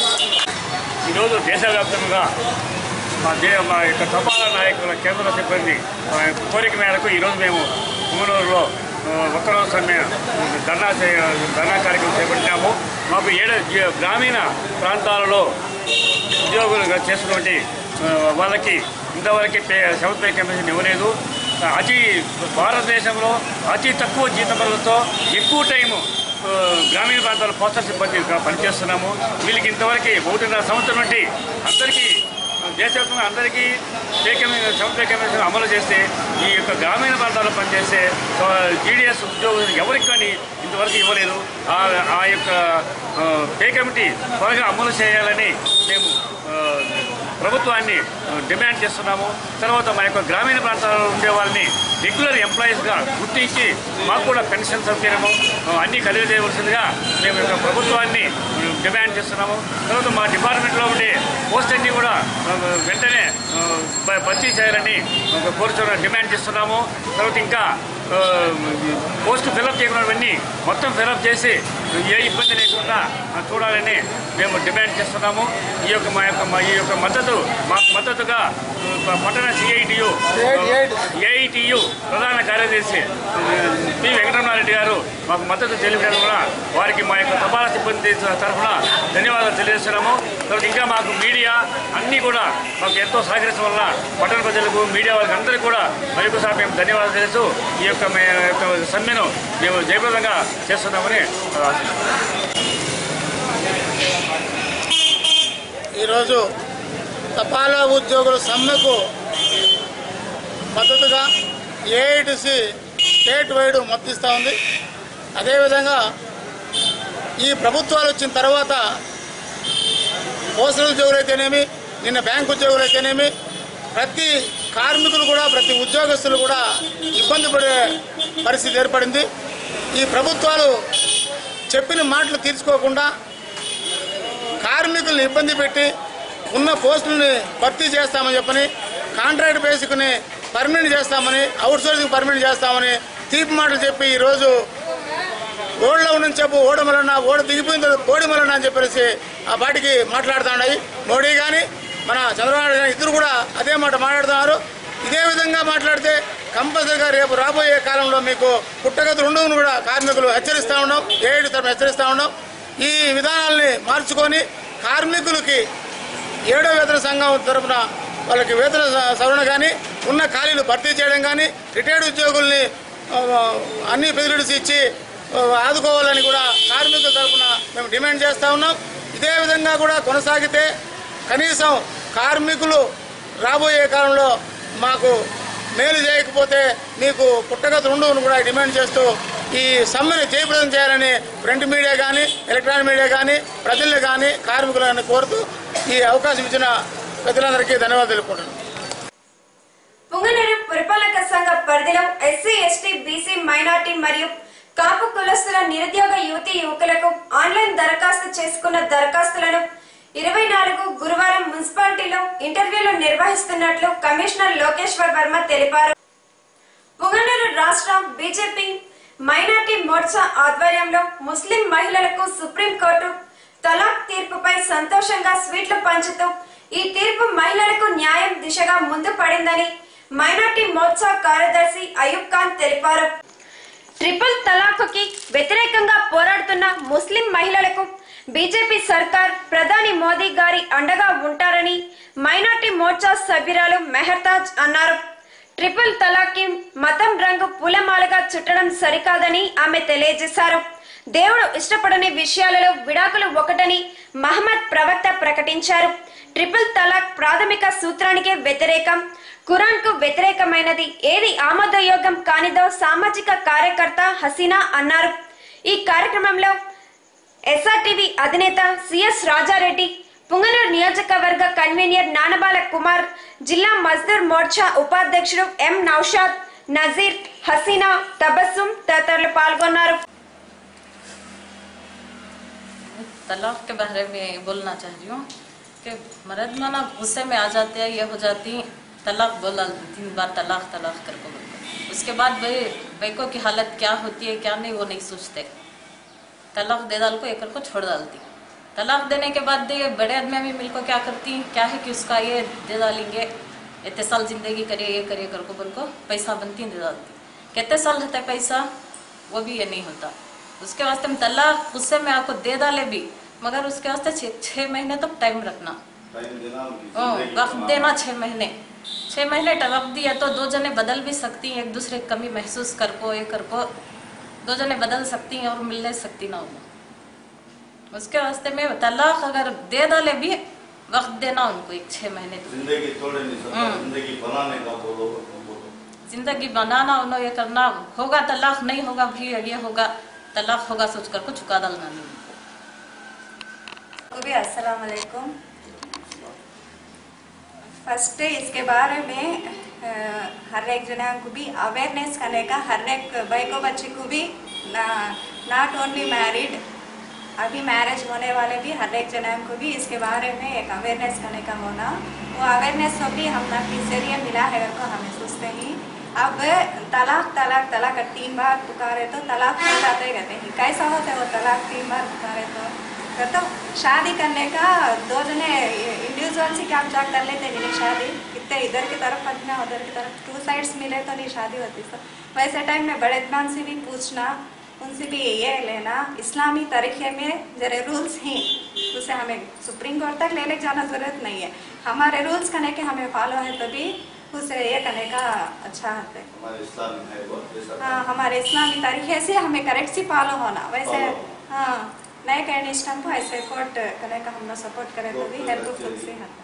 ఈరోజు దేశవ్యాప్తంగా మా దే మా యొక్క తపాలా నాయకుల కేంద్ర సిబ్బంది మా యొక్క కోరిక మేరకు ఈరోజు మేము పుంగనూరులో ఆ, ఒక్కరోజు సమ్మె ధర్నా చే ధర్నా కార్యక్రమం చేపట్టాము మాకు ఏడు జీ- గ్రామీణ ప్రాంతాలలో ఉద్యోగులుగా చేసినటువంటి ఆ, వాళ్ళకి ఇంతవరకు పే సెవెంత్ పే కమిషన్ ఇవ్వలేదు అతి భారతదేశంలో అతి తక్కువ జీతములతో ఎక్కువ టైము ఆ, గ్రామీణ ప్రాంతాల పోస్టల్ సిబ్బందిగా పనిచేస్తున్నాము వీళ్ళకి ఇంతవరకు ఒకటిన్నర సంవత్సరం నుండి అందరికీ దేశవ్యాప్తంగా అందరికీ pay commission seventh pay commission అమలు చేస్తే ఈ యొక్క గ్రామీణ ప్రాంతాల్లో పనిచేసే జీడిఎస్ ఉద్యోగులు ఎవరికి కానీ ఇంతవరకు ఇవ్వలేదు ఆ ఆ యొక్క ఆ, పే కమిటీ త్వరగా అమలు చేయాలని మేము ఆ, ప్రభుత్వాన్ని ఆ, డిమాండ్ చేస్తున్నాము తర్వాత మా యొక్క గ్రామీణ ప్రాంతాల్లో ఉండే వాళ్ళని రెగ్యులర్ ఎంప్లాయీస్గా గుర్తించి మాకు కూడా పెన్షన్ సౌకర్యము ఆ, అన్నీ కలిగజేయవలసిందిగా మేము యొక్క ప్రభుత్వాన్ని ఆ, డిమాండ్ చేస్తున్నాము తర్వాత మా డిపార్ట్మెంట్లో ఉండే పోస్ట్ అన్ని కూడా ఆ, వెంటనే ఆ, భ- భర్తీ చేయాలని ఒక కోరుచున్న డిమాండ్ చేస్తున్నాము తర్వాత ఇంకా ఆ, పోస్ట్ ఫిలప్ చేయకున్నవన్నీ మొత్తం ఫిలప్ చేసి ఏ ఇబ్బంది లేకుండా ఆ, చూడాలని మేము డిమాండ్ చేస్తున్నాము ఈ యొక్క మా యొక్క మా ఈ యొక్క మద్దతు మాకు మద్దతుగా ఆ, పట్టణ సిఐటియు ఏఐటియు ప్రధాన కార్యదర్శి ఆ, పి వెంకటరమణారెడ్డి గారు మాకు మద్దతు తెలిపిన కూడా వారికి మా యొక్క తపాలా సిబ్బంది తరఫున ధన్యవాదాలు తెలియజేస్తున్నాము తర్వాత ఇంకా మాకు మీడియా అన్నీ కూడా మాకు ఎంతో సహకరించడం వల్ల పట్టణ ప్రజలకు మీడియా వాళ్ళకి అందరికీ కూడా మరొకసారి మేము ధన్యవాదాలు తెలుస్తూ ఈ యొక్క మే యొక్క సమ్మెను మేము జయప్రదంగా చేస్తున్నామని ఆ, ఈరోజు తపాలా ఉద్యోగుల సమ్మెకు మద్దతుగా ఏఐటిసి స్టేట్ వైడ్ మద్దతిస్తూ ఉంది అదేవిధంగా ఈ ప్రభుత్వాలు వచ్చిన తర్వాత పోస్టల్ ఉద్యోగులైతేనేమి నిన్న బ్యాంక్ ఉద్యోగులైతేనేమి ప్రతి కార్మికులు కూడా ప్రతి ఉద్యోగస్తులు కూడా ఇబ్బంది పడే పరిస్థితి ఏర్పడింది ఈ ప్రభుత్వాలు చెప్పిన మాటలు తీర్చుకోకుండా కార్మికుల్ని ఇబ్బంది పెట్టి ఉన్న పోస్టుల్ని భర్తీ చేస్తామని చెప్పని కాంట్రాక్ట్ బేసిక్ని పర్మనెంట్ చేస్తామని అవుట్ సోర్సింగ్ పర్మనెంట్ చేస్తామని తీపి మాటలు చెప్పి ఈరోజు ఓడిలో ఉన్న చెప్పు ఓడమలన్నా ఓడ దిగిపోయిన తర్వాత ఓడిమలన్నా అని చెప్పేసి ఆ పాటికి మాట్లాడుతున్నాయి మోడీ కానీ మన చంద్రబాబు నాయుడు కానీ ఇద్దరు కూడా అదే మాట మాట్లాడుతున్నారు ఇదే విధంగా మాట్లాడితే కంపల్సరిగా రేపు రాబోయే కాలంలో మీకు పుట్టగతి రెండును కూడా కార్మికులు హెచ్చరిస్తూ ఉన్నాం ఏడు తరఫున హెచ్చరిస్తూ ఉన్నాం ఈ విధానాల్ని మార్చుకొని కార్మికులకి ఏడో వేతన సంఘం తరఫున వాళ్ళకి వేతన స- సవరణ కానీ ఉన్న ఖాళీలు భర్తీ చేయడం కానీ రిటైర్డ్ ఉద్యోగుల్ని ఆ, అన్ని ఫెసిలిటీస్ ఇచ్చి ఆ, ఆదుకోవాలని కూడా కార్మికుల తరఫున మేము డిమాండ్ చేస్తూ ఉన్నాం ఇదే విధంగా కూడా కొనసాగితే కనీసం కార్మికులు రాబోయే కాలంలో మాకు మేలు చేయకపోతే మీకు పుట్టగత రెండును కూడా డిమాండ్ చేస్తూ ఈ సమ్మెను జయప్రదం చేయాలని ప్రింట్ మీడియా కానీ ఎలక్ట్రానిక్ మీడియా కానీ ప్రజల్ని కానీ కార్మికులను కోరుతూ ఈ అవకాశం ఇచ్చిన ప్రజలందరికీ ధన్యవాదాలు తెలుపుకుంటున్నాను పుంగనూరు పురపాలక సంఘ పరిధిలో ఎస్సీ ఎస్టీ బీసీ మైనార్టీ మరియు కాపు కులస్తుల నిరుద్యోగ యువతి యువకులకు ఆన్లైన్ దరఖాస్తు చేసుకున్న దరఖాస్తులను ఇరవై నాలుగు గురువారం మున్సిపాలిటీలో ఇంటర్వ్యూలు నిర్వహిస్తున్నట్లు కమిషనర్ లోకేశ్వర్ వర్మ తెలిపారు పుంగనూరు రాష్ట్ర బీజేపీ మైనార్టీ మోర్చా ఆధ్వర్యంలో ముస్లిం మహిళలకు సుప్రీంకోర్టు తలాక్ తీర్పుపై సంతోషంగా స్వీట్లు పంచుతూ ఈ తీర్పు మహిళలకు న్యాయం దిశగా ముందు పడిందని మైనార్టీ మోర్చా కార్యదర్శి అయూబ్ ఖాన్ తెలిపారు ట్రిపుల్ తలాక్కి వ్యతిరేకంగా పోరాడుతున్న ముస్లిం మహిళలకు బీజేపీ సర్కార్ ప్రధాని మోదీ గారి అండగా ఉంటారని మైనార్టీ మోర్చా సభ్యురాలు మెహర్తాజ్ అన్నారు ట్రిపుల్ తలాక్కి మతం రంగు పూలమాలగా చుట్టడం సరికాదని ఆమె తెలియజేశారు దేవుడు ఇష్టపడని విషయాలలో విడాకులు ఒకటని మహమ్మద్ ప్రవక్త ప్రకటించారు ట్రిపుల్ తలాక్ ప్రాథమిక సూత్రానికే వ్యతిరేకం ఖురాన్ కు వ్యతిరేకమైనది ఏది ఆమోదయోగం కానిదో సామాజిక కార్యకర్త హసీనా అన్నారు ఈ కార్యక్రమంలో ఎస్ఆర్టీవీ అధినేత సిఎస్ రాజారెడ్డి పుంగనూరు నియోజకవర్గ కన్వీనర్ నానబాల కుమార్ జిల్లా మజ్దూర్ మోర్చా ఉపాధ్యక్షుడు ఎం నౌషాద్ నజీర్ హసీనా తబస్సుం తదితరులు పాల్గొన్నారు तलाक के बारे में बोलना चाह रही हूँ कि मर्द माना गुस्से में आ जाते हैं ये हो जाती तलाक बोला तीन बार तलाक तलाक कर को बोलते उसके बाद भाई बैको की हालत क्या होती है क्या नहीं वो नहीं सोचते तलाक दे डाल को एक को छोड़ डालती तलाक देने के बाद ये बड़े आदमी भी मिलकर क्या करती क्या है कि उसका ये दे डालेंगे इतने साल जिंदगी करिए ये करिए कर को बोल को पैसा बनती दे डालती कितने साल रहता है पैसा वो भी ये नहीं होता उसके वास्ते हम तलाक गुस्से में आपको दे डाले भी मगर उसके वास्ते छः छः महीने तक टाइम रखना हाँ, वक्त देना छः महीने छः महीने ट- वक्त दिया तो दो जने बदल भी सकती हैं एक दूसरे की कमी महसूस कर को ये कर को दो जने बदल सकती हैं और मिल नहीं सकती ना उन्हें उसके वास्ते में तलाक अगर दे डाले भी वक्त देना उनको एक छः महीने तक जिंदगी तोड़े नहीं सकता हाँ। जिंदगी बनाने का बोलो बोलो जिंदगी बनाना उन्हें ये करना होगा तलाक नहीं होगा भी ये होगा तलाक होगा सोच कर को चुका डालना नहीं को भी अस्सलाम वालेकुम फर्स्ट इसके बारे में अ, हर एक जना को भी अवेयरनेस करने का हर एक भाई को बच्चे को भी नॉट ओनली मैरिड अभी मैरिज होने वाले भी हर एक जना को भी इसके बारे में एक अवेयरनेस करने का होना वो अवेयरनेस को भी हम ना जरिए मिला है को हमें सोचते ही अब तलाक तलाक तलाक तीन बार पुकारे तो तलाक हो जाते कहते हैं कैसा होता है वो तलाक तीन बार पुकारे तो फिर तो शादी करने का दो जने इंडिविजुअल से क्या क्या कर लेते नहीं शादी कितने इधर की तरफ पढ़ना उधर की तरफ टू साइड्स मिले तो नहीं शादी होती तो वैसे टाइम में बड़े इतमान से भी पूछना उनसे भी ये लेना इस्लामी तरीके में जरे रूल्स हैं उसे हमें सुप्रीम कोर्ट तक ले ले जाना जरूरत नहीं है हमारे रूल्स करने के हमें फॉलो है तभी उसे ये करने का अच्छा है हमारे इस्लाम में है वो जैसा हाँ हमारे इस्लामी तरीके से हमें करेक्ट से फॉलो होना वैसे हाँ नए कहने इष्टम को ऐसे कोर्ट करने का हम लोग सपोर्ट करें तो भी हेल्पफुल से होता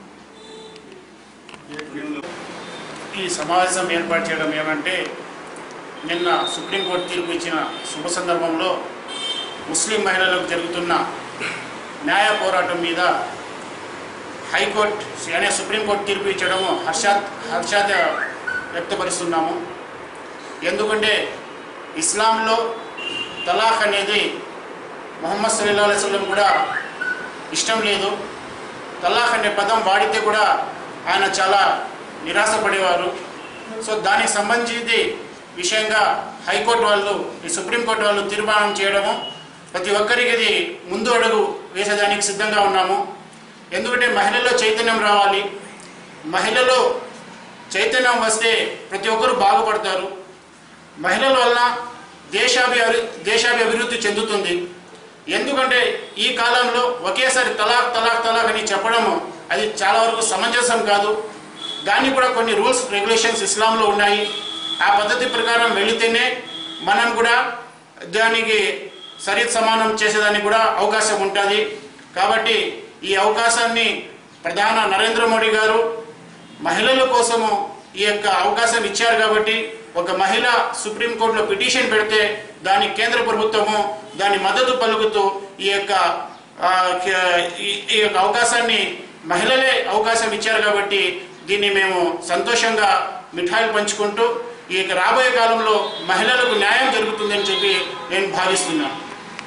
ఈ సమావేశం ఏర్పాటు చేయడం ఏమంటే నిన్న సుప్రీంకోర్టు తీర్పు ఇచ్చిన శుభ సందర్భంలో ముస్లిం మహిళలకు జరుగుతున్న న్యాయ పోరాటం మీద హైకోర్టు అనే సుప్రీంకోర్టు తీర్పు ఇచ్చడము హర్షాత్ హర్షాత వ్యక్తపరుస్తున్నాము ఎందుకంటే ఇస్లాంలో తలాఖ్ అనేది మొహమ్మద్ సల్లా అలైవలం కూడా ఇష్టం లేదు తలాఖ్ అనే పదం వాడితే కూడా ఆయన చాలా నిరాశపడేవారు సో దానికి సంబంధించి విషయంగా హైకోర్టు వాళ్ళు ఈ సుప్రీంకోర్టు వాళ్ళు తీర్మానం చేయడము ప్రతి ఒక్కరికి ఇది ముందు అడుగు వేసేదానికి సిద్ధంగా ఉన్నాము ఎందుకంటే మహిళల్లో చైతన్యం రావాలి మహిళలో చైతన్యం వస్తే ప్రతి ఒక్కరు బాగుపడతారు మహిళల వలన దేశాభి దేశాభి అభివృద్ధి చెందుతుంది ఎందుకంటే ఈ కాలంలో ఒకేసారి తలాక్ తలాక్ తలాక్ అని చెప్పడము అది చాలా వరకు సమంజసం కాదు దానికి కూడా కొన్ని రూల్స్ రెగ్యులేషన్స్ ఇస్లాంలో ఉన్నాయి ఆ పద్ధతి ప్రకారం వెళితేనే మనం కూడా దానికి సరి సమానం చేసేదానికి కూడా అవకాశం ఉంటుంది కాబట్టి ఈ అవకాశాన్ని ప్రధాన నరేంద్ర మోడీ గారు మహిళల కోసము ఈ యొక్క అవకాశం ఇచ్చారు కాబట్టి ఒక మహిళ సుప్రీంకోర్టులో పిటిషన్ పెడితే దాని కేంద్ర ప్రభుత్వము దాని మద్దతు పలుకుతూ ఈ యొక్క ఆ, క- ఈ- ఈ యొక్క అవకాశాన్ని మహిళలే అవకాశం ఇచ్చారు కాబట్టి దీన్ని మేము సంతోషంగా మిఠాయిలు పంచుకుంటూ ఈ యొక్క రాబోయే కాలంలో మహిళలకు న్యాయం జరుగుతుందని చెప్పి నేను భావిస్తున్నాను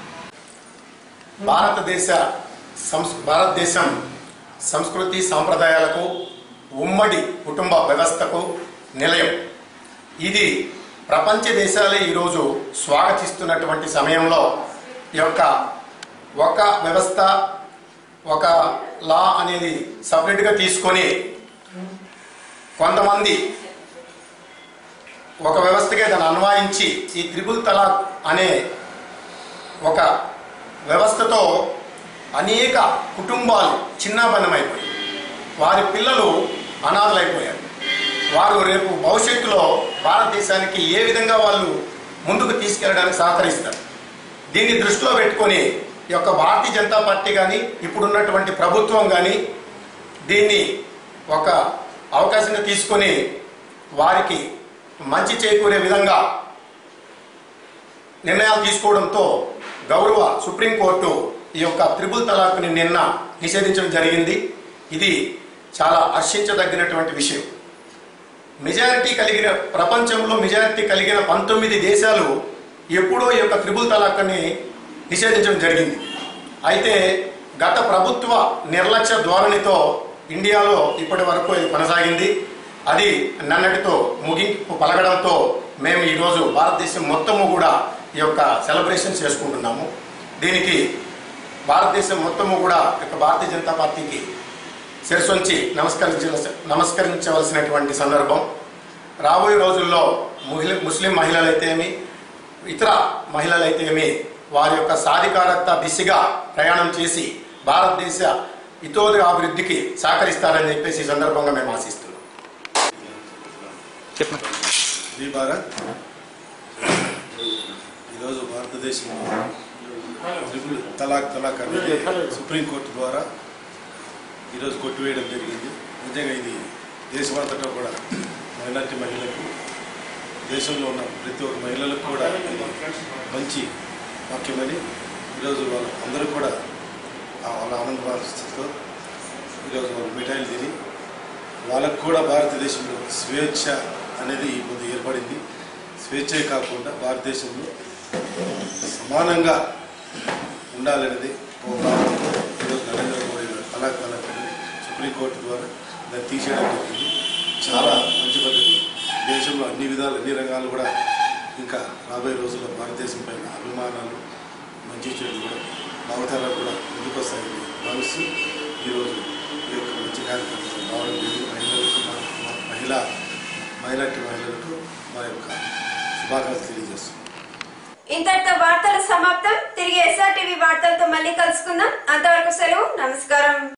భారతదేశ సంస్ భారతదేశం సంస్కృతి సాంప్రదాయాలకు ఉమ్మడి కుటుంబ వ్యవస్థకు నిలయం ఇది ప్రపంచ దేశాలే ఈరోజు స్వాగతిస్తున్నటువంటి సమయంలో ఈ యొక్క ఒక వ్యవస్థ ఒక లా అనేది సపరేట్గా తీసుకొని కొంతమంది ఒక వ్యవస్థకే దాన్ని అన్వయించి ఈ త్రిపుల్ తలాక్ అనే ఒక వ్యవస్థతో అనేక కుటుంబాలు చిన్నాభిన్నమైపోయాయి వారి పిల్లలు అనాథలైపోయారు వారు రేపు భవిష్యత్తులో భారతదేశానికి ఏ విధంగా వాళ్ళు ముందుకు తీసుకెళ్ళడానికి సహకరిస్తారు దీన్ని దృష్టిలో పెట్టుకొని ఈ యొక్క భారతీయ జనతా పార్టీ కానీ ఇప్పుడున్నటువంటి ప్రభుత్వం కానీ దీన్ని ఒక అవకాశంగా తీసుకొని వారికి మంచి చేకూరే విధంగా నిర్ణయాలు తీసుకోవడంతో గౌరవ సుప్రీంకోర్టు ఈ యొక్క త్రిపుల్ తలాక్ని నిన్న నిషేధించడం జరిగింది ఇది చాలా హర్షించదగినటువంటి విషయం మెజారిటీ కలిగిన ప్రపంచంలో మెజారిటీ కలిగిన పంతొమ్మిది దేశాలు ఎప్పుడో ఈ యొక్క త్రిపుల్ తలాక్ని నిషేధించడం జరిగింది అయితే గత ప్రభుత్వ నిర్లక్ష్య ధోరణితో ఇండియాలో ఇప్పటి వరకు ఇది కొనసాగింది అది నన్నటితో ముగింపు పలకడంతో మేము ఈరోజు భారతదేశం మొత్తము కూడా ఈ యొక్క సెలబ్రేషన్ చేసుకుంటున్నాము దీనికి భారతదేశం మొత్తము కూడా ఈ యొక్క భారతీయ జనతా పార్టీకి శిరసొంచి నమస్కరించ నమస్కరించవలసినటువంటి సందర్భం రాబోయే రోజుల్లో ముహిళ ముస్లిం మహిళలైతేమి ఇతర మహిళలైతేమి వారి యొక్క సాధికారత దిశగా ప్రయాణం చేసి భారతదేశ ఇతోదయ అభివృద్ధికి సహకరిస్తారని చెప్పేసి ఈ సందర్భంగా మేము ఆశిస్తున్నాం జై భారత్ ఈరోజు భారతదేశంలో త్రిపుల్ తలాక్ తలాక్ అనేది సుప్రీంకోర్టు ద్వారా ఈరోజు కొట్టివేయడం జరిగింది నిజంగా ఇది దేశమంతటా కూడా మైనార్టీ మహిళలకు దేశంలో ఉన్న ప్రతి ఒక్క మహిళలకు కూడా ఇది మంచి వాక్యమని ఈరోజు వాళ్ళు అందరూ కూడా ఆ వాళ్ళ ఆనంద పరిస్థితితో ఈరోజు వాళ్ళు మిఠాయిలు తిని వాళ్ళకు కూడా భారతదేశంలో స్వేచ్ఛ అనేది ఇప్పుడు ఏర్పడింది స్వేచ్ఛే కాకుండా భారతదేశంలో సమానంగా ఉండాలనేది ఒక భావనతో ఈరోజు నరేంద్ర మోడీ గారు తలాక్ తలాక్ అనేది సుప్రీంకోర్టు ద్వారా దాన్ని తీసేయడం జరిగింది చాలా మంచి పద్ధతి దేశంలో అన్ని విధాలు అన్ని రంగాలు కూడా ఇంకా రాబోయే రోజుల్లో భారతదేశం పైన అభిమానాలు మంచి చెడు కూడా భావతాలు కూడా ముందుకు వస్తాయని భావిస్తూ ఈరోజు ఈ యొక్క మంచి కార్యక్రమం రావడం జరిగింది మహిళలకు మా మా మహిళా మైనార్టీ మహిళలకు మా యొక్క శుభాకాంక్షలు తెలియజేస్తున్నాం ఇంతటితో వార్తల సమాప్తం తిరిగి ఎస్ఆర్టీవీ వార్తలతో మళ్ళీ కలుసుకుందాం అంతవరకు సెలవు నమస్కారం